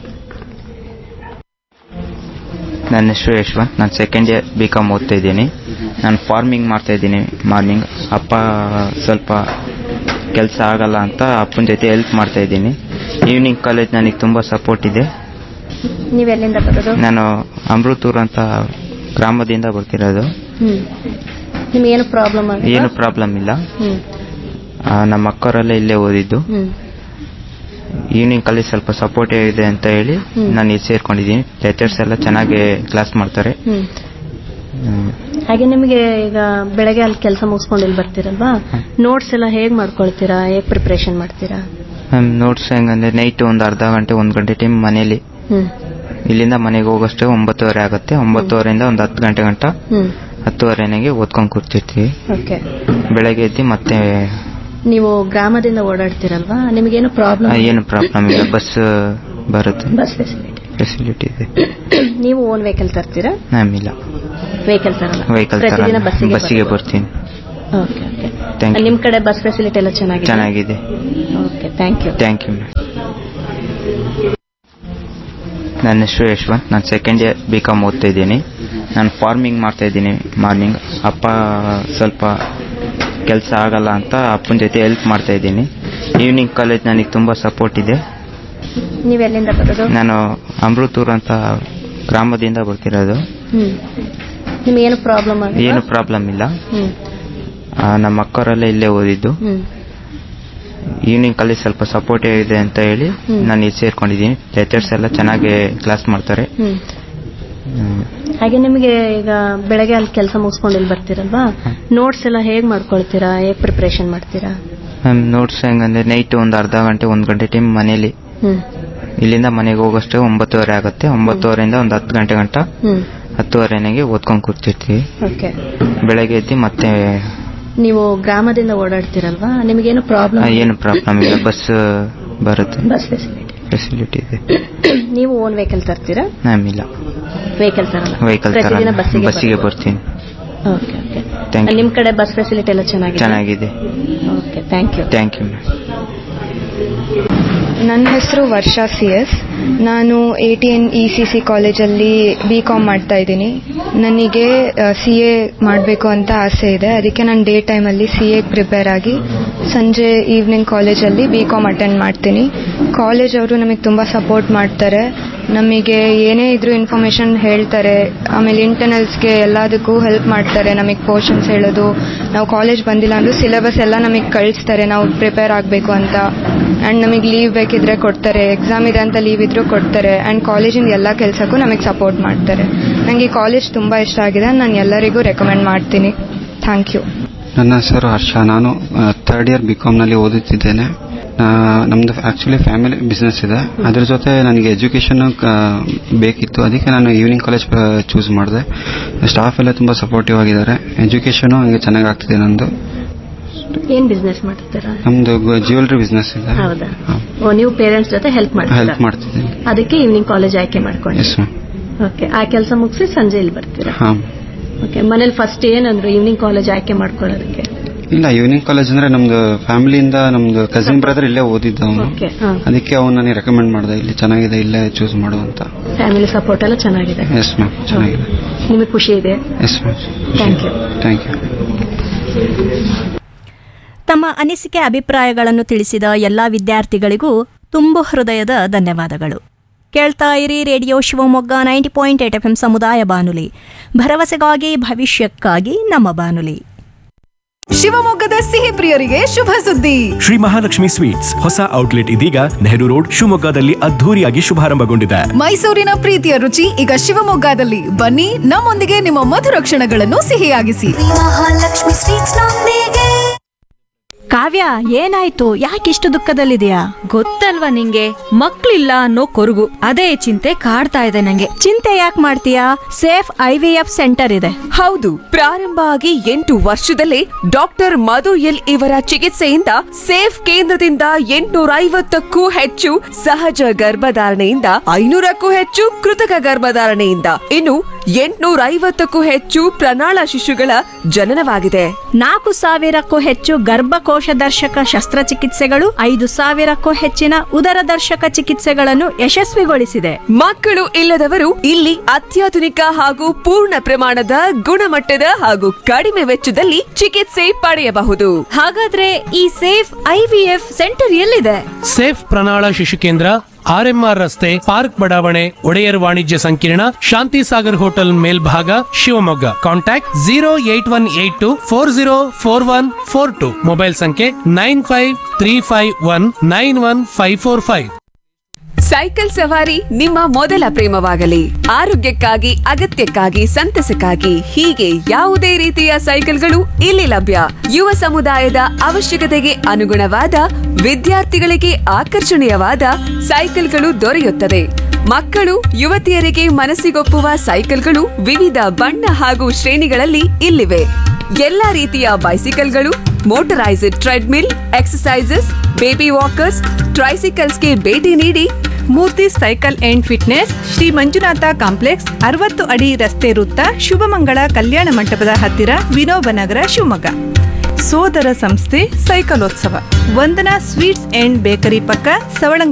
ನನ್ನ ಹೆಸರು ಯಶವಂತ್ ನಾನು ಸೆಕೆಂಡ್ ಇಯರ್ ಬಿ ಕಾಮ್ ಓದ್ತಾ ಇದ್ದೀನಿ ನಾನು ಫಾರ್ಮಿಂಗ್ ಮಾಡ್ತಾ ಇದ್ದೀನಿ ಮಾರ್ನಿಂಗ್ ಅಪ್ಪ ಸ್ವಲ್ಪ ಕೆಲಸ ಆಗಲ್ಲ ಅಂತ ಅಪ್ಪನ ಜೊತೆ ಹೆಲ್ಪ್ ಮಾಡ್ತಾ ಇದ್ದೀನಿ ಈವ್ನಿಂಗ್ ಕಾಲೇಜ್ ನನಗೆ ತುಂಬ ಸಪೋರ್ಟ್ ಇದೆ ನೀವ್ ಎಲ್ಲಿಂದ ಬರೋದು ನಾನು ಅಮೃತೂರ್ ಅಂತ ಗ್ರಾಮದಿಂದ ಬರ್ತಿರೋದು ಹ್ಮ್ ನಿಮ್ಗೇನು ಪ್ರಾಬ್ಲಮ್ ಏನು ಪ್ರಾಬ್ಲಮ್ ಇಲ್ಲ ಹ್ಮ್ ಆ, ನಮ್ಮ ಅಕ್ಕವರೆಲ್ಲ ಇಲ್ಲೇ ಓದಿದ್ದು ಹ್ಮ್ ಈವ್ನಿಂಗ್ ಕಾಲೇಜ್ ಸ್ವಲ್ಪ ಸಪೋರ್ಟಿವ್ ಇದೆ ಅಂತ ಹೇಳಿ ಹ್ಮ್. ನಾನು ಇಲ್ಲಿ ಸೇರ್ಕೊಂಡಿದ್ದೀನಿ ಲೆಕ್ಚರ್ಸ್ ಎಲ್ಲ ಚೆನ್ನಾಗಿ ಕ್ಲಾಸ್ ಮಾಡ್ತಾರೆ ಹ್ಮ್ ಹ್ಮ್. ಹಾಗೆ ನಿಮಗೆ ಈಗ ಬೆಳಗ್ಗೆ ಅಲ್ಲಿ ಕೆಲಸ ಮುಗಿಸ್ಕೊಂಡು ಇಲ್ಲಿ ಬರ್ತೀರಲ್ವಾ ನೋಟ್ಸ್ ಎಲ್ಲ ಹೇಗ್ ಮಾಡ್ಕೊಳ್ತೀರಾ ಹೇಗ್ ಪ್ರಿಪರೇಷನ್ ಮಾಡ್ತೀರಾ ಮ್ಯಾಮ್ ನೋಟ್ಸ್ ಹೆಂಗಂದ್ರೆ ನೈಟ್ ಒಂದು ಅರ್ಧ ಗಂಟೆ ಒಂದು ಗಂಟೆ ಟೈಮ್ ಮನೇಲಿ ಹ್ಮ್ ಇಲ್ಲಿಂದ ಮನೆಗೆ ಹೋಗೋಷ್ಟು ಒಂಬತ್ತುವರೆ ಆಗುತ್ತೆ ಒಂಬತ್ತುವರೆಯಿಂದ ಒಂದು ಹತ್ತು ಗಂಟೆ ಗಂಟ ಹ್ಮ್ ಹತ್ತುವರೆಗೆ ಓದ್ಕೊಂಡು ಕೂರ್ತಿರ್ತೀವಿ ಓಕೆ ಬೆಳಗ್ಗೆ ಎದ್ದು ಮತ್ತೆ ನೀವು ಗ್ರಾಮದಿಂದ ಓಡಾಡ್ತೀರಲ್ವಾ ನಿಮಗೇನು ಪ್ರಾಬ್ಲಮ್ ಆ, ಏನು ಪ್ರಾಬ್ಲಮ್ ಇಲ್ಲ ಬಸ್ ಬರುತ್ತೆ ಬಸ್ ಫೆಸಿಲಿಟಿ ಫೆಸಿಲಿಟಿ ಇದೆ ನೀವು ಓನ್ ವೆಹಿಕಲ್ ತರ್ತೀರಾ ಮ್ಯಾಮ್ ಇಲ್ಲ ವೆಹಿಕಲ್ ತರಲ್ಲ ವೆಹಿಕಲ್ ಪ್ರತಿದಿನ ಬಸ್ಸಿಗೆ ಬಸ್ಸಿಗೆ ಬರ್ತೀನಿ ಓಕೆ ಓಕೆ ಥ್ಯಾಂಕ್ ಯು ನಿಮ್ಮ ಕಡೆ ಬಸ್ ಫೆಸಿಲಿಟಿ ಎಲ್ಲ ಚೆನ್ನಾಗಿದೆ ಚೆನ್ನಾಗಿದೆ okay thank you thank you ma'am ನನ್ನ ಹೆಸರು ಯಶವಂತ್ ನಾನು ಸೆಕೆಂಡ್ ಇಯರ್ ಬಿ ಕಾಮ್ ಓದ್ತಾ ಇದ್ದೀನಿ ನಾನು ಫಾರ್ಮಿಂಗ್ ಮಾಡ್ತಾ ಇದ್ದೀನಿ ಮಾರ್ನಿಂಗ್ ಅಪ್ಪ ಸ್ವಲ್ಪ ಕೆಲಸ ಆಗಲ್ಲ ಅಂತ ಅಪ್ಪನ ಜೊತೆ ಹೆಲ್ಪ್ ಮಾಡ್ತಾ ಇದ್ದೀನಿ ಈವ್ನಿಂಗ್ ಕಾಲೇಜ್ ನನಗೆ ತುಂಬ ಸಪೋರ್ಟ್ ಇದೆ ನೀವು ಎಲ್ಲಿಂದ ಬರೋದು ನಾನು ಅಮೃತೂರ್ ಅಂತ ಗ್ರಾಮದಿಂದ ಬರ್ತಿರೋದು ಹ್ಮ್ ನಿಮಗೇನು ಪ್ರಾಬ್ಲಮ್ ಆಗಿದೆ ಏನು ಪ್ರಾಬ್ಲಮ್ ಇಲ್ಲ ಹ್ಮ್ ಆ, ನಮ್ಮ ಅಕ್ಕವರೆಲ್ಲ ಇಲ್ಲೇ ಓದಿದ್ದು ಹ್ಮ್ ಈವ್ನಿಂಗ್ ಕಾಲೇಜ್ ಸ್ವಲ್ಪ ಸಪೋರ್ಟಿವ್ ಇದೆ ಅಂತ ಹೇಳಿ ಹ್ಮ್. ನಾನು ಇಲ್ಲಿ ಸೇರ್ಕೊಂಡಿದ್ದೀನಿ ಲೆಕ್ಚರ್ಸ್ ಎಲ್ಲ ಚೆನ್ನಾಗಿ ಕ್ಲಾಸ್ ಮಾಡ್ತಾರೆ ಹ್ಮ್ ಹ್ಮ್. ಹಾಗೆ ನಿಮಗೆ ಈಗ ಬೆಳಗ್ಗೆ ಅಲ್ಲಿ ಕೆಲಸ ಮುಗಿಸ್ಕೊಂಡು ಇಲ್ಲಿ ಬರ್ತೀರಲ್ವಾ ನೋಟ್ಸ್ ಎಲ್ಲ ಹೇಗ್ ಮಾಡ್ಕೊಳ್ತೀರಾ ಹೇಗ್ ಪ್ರಿಪರೇಷನ್ ಮಾಡ್ತೀರಾ ಮ್ಯಾಮ್ ನೋಟ್ಸ್ ಹೆಂಗಂದ್ರೆ ನೈಟ್ ಒಂದು ಅರ್ಧ ಗಂಟೆ ಒಂದು ಗಂಟೆ ಟೈಮ್ ಮನೇಲಿ ಹ್ಮ್ ಇಲ್ಲಿಂದ ಮನೆಗೆ ಹೋಗೋಷ್ಟು ಒಂಬತ್ತುವರೆ ಆಗುತ್ತೆ ಒಂಬತ್ತುವರೆಯಿಂದ ಒಂದು ಹತ್ತು ಗಂಟೆ ಗಂಟ ಹ್ಮ್ ಹತ್ತುವರೆನಾಗೆ ಓದ್ಕೊಂಡು ಕೂರ್ತಿರ್ತೀವಿ ಓಕೆ ಬೆಳಗ್ಗೆ ಎದ್ದು ಮತ್ತೆ ನೀವು ಗ್ರಾಮದಿಂದ ಓಡಾಡ್ತೀರಲ್ವಾ ನಿಮಗೇನು ಆ, ಪ್ರಾಬ್ಲಮ್ ಏನು ಪ್ರಾಬ್ಲಮ್ ಇಲ್ಲ ಬಸ್ ಬರುತ್ತೆ ಬಸ್ ಫೆಸಿಲಿಟಿ ಫೆಸಿಲಿಟಿ ಇದೆ ನೀವು ಓನ್ ವೆಹಿಕಲ್ ತರ್ತೀರಾ ಮ್ಯಾಮ್ ಇಲ್ಲ ವೆಹಿಕಲ್ ತರಲ್ಲ ವೆಹಿಕಲ್ ಪ್ರತಿದಿನ ಬಸ್ಸಿಗೆ ಬಸ್ಸಿಗೆ ಬರ್ತೀನಿ ಓಕೆ ಓಕೆ Thank you. ನಿಮ್ ಕಡೆ ಬಸ್ ಫೆಸಿಲಿಟಿ ಎಲ್ಲ ಚೆನ್ನಾಗಿದೆ ಚೆನ್ನಾಗಿದೆ okay thank you thank you ma'am ನನ್ನ ಹೆಸರು ವರ್ಷ ಸಿ ಎಸ್ ನಾನು A T N E C C ಕಾಲೇಜಲ್ಲಿ ಬಿ ಕಾಮ್ ಮಾಡ್ತಾ ಇದ್ದೀನಿ ನನಗೆ ಸಿ ಎ ಮಾಡಬೇಕು ಅಂತ ಆಸೆ ಇದೆ ಅದಕ್ಕೆ ನಾನು ಡೇ ಟೈಮಲ್ಲಿ ಸಿ ಎ ಪ್ರಿಪೇರ್ ಆಗಿ ಸಂಜೆ ಈವ್ನಿಂಗ್ ಕಾಲೇಜಲ್ಲಿ ಬಿ ಕಾಮ್ ಅಟೆಂಡ್ ಮಾಡ್ತೀನಿ ಕಾಲೇಜ್ ಅವರು ನಮಗೆ ತುಂಬ ಸಪೋರ್ಟ್ ಮಾಡ್ತಾರೆ ನಮಗೆ ಏನೇ ಇದ್ರೂ ಇನ್ಫಾರ್ಮೇಷನ್ ಹೇಳ್ತಾರೆ ಆಮೇಲೆ ಇಂಟರ್ನಲ್ಸ್ಗೆ ಎಲ್ಲದಕ್ಕೂ ಹೆಲ್ಪ್ ಮಾಡ್ತಾರೆ ನಮಗೆ ಪೋರ್ಷನ್ಸ್ ಹೇಳೋದು ನಾವು ಕಾಲೇಜ್ ಬಂದಿಲ್ಲ ಅಂದ್ರೂ ಸಿಲೆಬಸ್ ಎಲ್ಲ ನಮಗೆ ಕಳಿಸ್ತಾರೆ ನಾವು ಪ್ರಿಪೇರ್ ಆಗಬೇಕು ಅಂತ ಆ್ಯಂಡ್ ನಮಗೆ ಲೀವ್ ಬೇಕಿದ್ರೆ ಕೊಡ್ತಾರೆ ಎಕ್ಸಾಮ್ ಇದೆ ಅಂತ ಲೀವ್ ಇದ್ರೂ ಕೊಡ್ತಾರೆ ಆ್ಯಂಡ್ ಕಾಲೇಜಿಂದ ಎಲ್ಲ ಕೆಲಸಕ್ಕೂ ನಮಗೆ ಸಪೋರ್ಟ್ ಮಾಡ್ತಾರೆ ನನಗೆ ಕಾಲೇಜ್ ತುಂಬ ಇಷ್ಟ ಆಗಿದೆ ನಾನು ಎಲ್ಲರಿಗೂ ರೆಕಮೆಂಡ್ ಮಾಡ್ತೀನಿ ಥ್ಯಾಂಕ್ ಯು ನನ್ನ ಹೆಸರು ಹರ್ಷ ನಾನು ಥರ್ಡ್ ಇಯರ್ ಬಿ ಕಾಮ್ನಲ್ಲಿ ಓದುತ್ತಿದ್ದೇನೆ ಆ, ನಮ್ದು ಆ್ಯಕ್ಚುಲಿ ಫ್ಯಾಮಿಲಿ ಬಿಸ್ನೆಸ್ ಇದೆ ಅದ್ರ ಜೊತೆ ನನಗೆ ಎಜುಕೇಷನ್ ಬೇಕಿತ್ತು ಅದಕ್ಕೆ ನಾನು ಈವ್ನಿಂಗ್ ಕಾಲೇಜ್ ಚೂಸ್ ಮಾಡಿದೆ ಸ್ಟಾಫ್ ಎಲ್ಲ ತುಂಬ ಸಪೋರ್ಟಿವ್ ಆಗಿದ್ದಾರೆ ಎಜುಕೇಷನು ಹಂಗೆ ಚೆನ್ನಾಗಿ ಆಗ್ತಿದೆ ನಂದು ಏನ್ ಬಿಸ್ನೆಸ್ ಮಾಡ್ತೀರಾ ನಮ್ದು ಜ್ಯುವೆಲ್ರಿ ಬಿಸ್ನೆಸ್ ಇದೆ ಹೌದಾ ಓ ನೀವು ಪೇರೆಂಟ್ಸ್ ಜೊತೆ ಹೆಲ್ಪ್ ಮಾಡ್ತೀರಾ ಹೆಲ್ಪ್ ಮಾಡ್ತಿದ್ದೀನಿ ಅದಕ್ಕೆ ಈವ್ನಿಂಗ್ ಕಾಲೇಜ್ ಆಯ್ಕೆ ಮಾಡ್ಕೊಂಡು ಎಸ್ ಮ್ಯಾಮ್ ಓಕೆ ಆ ಕೆಲಸ ಮುಗಿಸಿ ಸಂಜೆ ಇಲ್ಲಿ ಬರ್ತೀರಾ ಹಾಂ ಓಕೆ ಮನೇಲಿ ಫಸ್ಟ್ ಏನಂದ್ರು ಈವ್ನಿಂಗ್ ಕಾಲೇಜ್ ಆಯ್ಕೆ ಮಾಡ್ಕೊಳ್ಳೋದಕ್ಕೆ ಇಲ್ಲ ಈವ್ನಿಂಗ್ ಕಾಲೇಜ್ ಅಂದ್ರೆ ನಮ್ದು ಫ್ಯಾಮಿಲಿಯಿಂದ ನಮ್ದು ಕಸಿನ್ ಬ್ರದರ್ ಇಲ್ಲೇ ಓದಿದ್ದ ಅವನು ಓಕೆ ಹಾ ಅದಕ್ಕೆ ಅವ್ನು ನನಗೆ ರೆಕಮೆಂಡ್ ಮಾಡಿದೆ ಇಲ್ಲಿ ಚೆನ್ನಾಗಿದೆ ಇಲ್ಲೇ ಚೂಸ್ ಮಾಡು ಅಂತ ಫ್ಯಾಮಿಲಿ ಸಪೋರ್ಟ್ ಎಲ್ಲ ಚೆನ್ನಾಗಿದೆ ಎಸ್ ಮ್ಯಾಮ್ ಚೆನ್ನಾಗಿದೆ ನಿಮಗೆ ಖುಷಿ ಇದೆ yes ma'am thank you thank you ತಮ್ಮ ಅನಿಸಿಕೆ ಅಭಿಪ್ರಾಯಗಳನ್ನು ತಿಳಿಸಿದ ಎಲ್ಲ ವಿದ್ಯಾರ್ಥಿಗಳಿಗೂ ತುಂಬು ಹೃದಯದ ಧನ್ಯವಾದಗಳು ಕೇಳ್ತಾ ಇರಿ radio Shivamogga ninety point eight F M ಸಮುದಾಯ ಬಾನುಲಿ ಭರವಸೆಗಾಗಿ ಭವಿಷ್ಯಕ್ಕಾಗಿ ನಮ್ಮ ಬಾನುಲಿ ಶಿವಮೊಗ್ಗದ ಸಿಹಿ ಪ್ರಿಯರಿಗೆ ಶುಭ ಸುದ್ದಿ ಶ್ರೀ ಮಹಾಲಕ್ಷ್ಮಿ ಸ್ವೀಟ್ಸ್ ಹೊಸ ಔಟ್ಲೆಟ್ ಇದೀಗ ನೆಹರು ರೋಡ್ ಶಿವಮೊಗ್ಗದಲ್ಲಿ ಅದ್ಧೂರಿಯಾಗಿ ಶುಭಾರಂಭಗೊಂಡಿದೆ ಮೈಸೂರಿನ ಪ್ರೀತಿಯ ರುಚಿ ಈಗ ಶಿವಮೊಗ್ಗದಲ್ಲಿ ಬನ್ನಿ ನಮ್ಮೊಂದಿಗೆ ನಿಮ್ಮ ಮಧುರ ಕ್ಷಣಗಳನ್ನು ಸಿಹಿಯಾಗಿಸಿ ಮಹಾಲಕ್ಷ್ಮಿ ಸ್ವೀಟ್ಸ್ ಕಾವ್ಯ ಏನಾಯ್ತು ಯಾಕಿಷ್ಟು ದುಃಖದಲ್ಲಿದೆಯಾ ಗೊತ್ತಲ್ವಾ ನಿಂಗೆ ಮಕ್ಳಿಲ್ಲ ಅನ್ನೋ ಕೊರಗು ಅದೇ ಚಿಂತೆ ಕಾಡ್ತಾ ಇದೆ ನಂಗೆ ಚಿಂತೆ ಯಾಕೆ ಮಾಡ್ತೀಯಾ safe I V F center ಇದೆ ಹೌದು ಪ್ರಾರಂಭ ಆಗಿ ಎಂಟು ವರ್ಷದಲ್ಲೇ ಡಾಕ್ಟರ್ ಮಧು ಎಲ್ ಇವರ ಚಿಕಿತ್ಸೆಯಿಂದ ಸೇಫ್ ಕೇಂದ್ರದಿಂದ ಎಂಟುನೂರ ಐವತ್ತಕ್ಕೂ ಹೆಚ್ಚು ಸಹಜ ಗರ್ಭಧಾರಣೆಯಿಂದ ಐನೂರಕ್ಕೂ ಹೆಚ್ಚು ಕೃತಕ ಗರ್ಭಧಾರಣೆಯಿಂದ ಇನ್ನು ಎಂಟುನೂರ ಐವತ್ತಕ್ಕೂ ಹೆಚ್ಚು ಪ್ರಣಾಳ ಶಿಶುಗಳ ಜನನವಾಗಿದೆ ನಾಲ್ಕು ಸಾವಿರಕ್ಕೂ ಹೆಚ್ಚು ಗರ್ಭಕೋಶ ದರ್ಶಕ ಶಸ್ತ್ರಚಿಕಿತ್ಸೆಗಳು ಐದು ಸಾವಿರಕ್ಕೂ ಹೆಚ್ಚಿನ ಉದರ ದರ್ಶಕ ಚಿಕಿತ್ಸೆಗಳನ್ನು ಯಶಸ್ವಿಗೊಳಿಸಿದೆ ಮಕ್ಕಳು ಇಲ್ಲದವರು ಇಲ್ಲಿ ಅತ್ಯಾಧುನಿಕ ಹಾಗೂ ಪೂರ್ಣ ಪ್ರಮಾಣದ ಗುಣಮಟ್ಟದ ಹಾಗೂ ಕಡಿಮೆ ವೆಚ್ಚದಲ್ಲಿ ಚಿಕಿತ್ಸೆ ಪಡೆಯಬಹುದು ಹಾಗಾದ್ರೆ ಈ ಸೇಫ್ ಐವಿಎಫ್ ಸೆಂಟರ್ ಎಲ್ಲಿದೆ ಸೇಫ್ ಪ್ರಣಾಳ ಶಿಶು ಕೇಂದ್ರ ಆರ್ಎಂಆರ್ ರಸ್ತೆ ಪಾರ್ಕ್ ಬಡಾವಣೆ ಒಡೆಯರ್ ವಾಣಿಜ್ಯ ಸಂಕೀರ್ಣ ಶಾಂತಿ ಸಾಗರ್ ಹೋಟೆಲ್ ಮೇಲ್ಭಾಗ Shivamogga contact zero eight one eight two four zero four one four two mobile ಸಂಖ್ಯೆ nine five three five one nine one five four five cycle ಸವಾರಿ ನಿಮ್ಮ ಮೊದಲ ಪ್ರೇಮವಾಗಲಿ ಆರೋಗ್ಯಕ್ಕಾಗಿ ಅಗತ್ಯಕ್ಕಾಗಿ ಸಂತಸಕ್ಕಾಗಿ ಹೀಗೆ ಯಾವುದೇ ರೀತಿಯ ಸೈಕಲ್ಗಳು ಇಲ್ಲಿ ಲಭ್ಯ ಯುವ ಸಮುದಾಯದ ಅವಶ್ಯಕತೆಗೆ ಅನುಗುಣವಾದ ವಿದ್ಯಾರ್ಥಿಗಳಿಗೆ ಆಕರ್ಷಣೀಯವಾದ ಸೈಕಲ್ಗಳು ದೊರೆಯುತ್ತದೆ ಮಕ್ಕಳು ಯುವತಿಯರಿಗೆ ಮನಸ್ಸಿಗೊಪ್ಪುವ ಸೈಕಲ್ಗಳು ವಿವಿಧ ಬಣ್ಣ ಹಾಗೂ ಶ್ರೇಣಿಗಳಲ್ಲಿ ಇಲ್ಲಿವೆ ಎಲ್ಲಾ ರೀತಿಯ ಬೈಸಿಕಲ್ಗಳು motorised treadmill exercises baby walkers ಟ್ರೈಸಿಕಲ್ಸ್ಗೆ ಭೇಟಿ ನೀಡಿ Murthy cycle and fitness Shri Manjunatha complex ಅರವತ್ತು ಅಡಿ ರಸ್ತೆ ವೃತ್ತ ಶುಭಮಂಗಳ ಕಲ್ಯಾಣ ಮಂಟಪದ ಹತ್ತಿರ ವಿನೋಬನಗರ ಶಿವಮೊಗ್ಗ ಸೋದರ ಸಂಸ್ಥೆ ಸೈಕಲೋತ್ಸವ ವಂದನಾ ಸ್ವೀಟ್ಸ್ ಅಂಡ್ ಬೇಕರಿ ಪಕ್ಕ ಸವಳಂಗ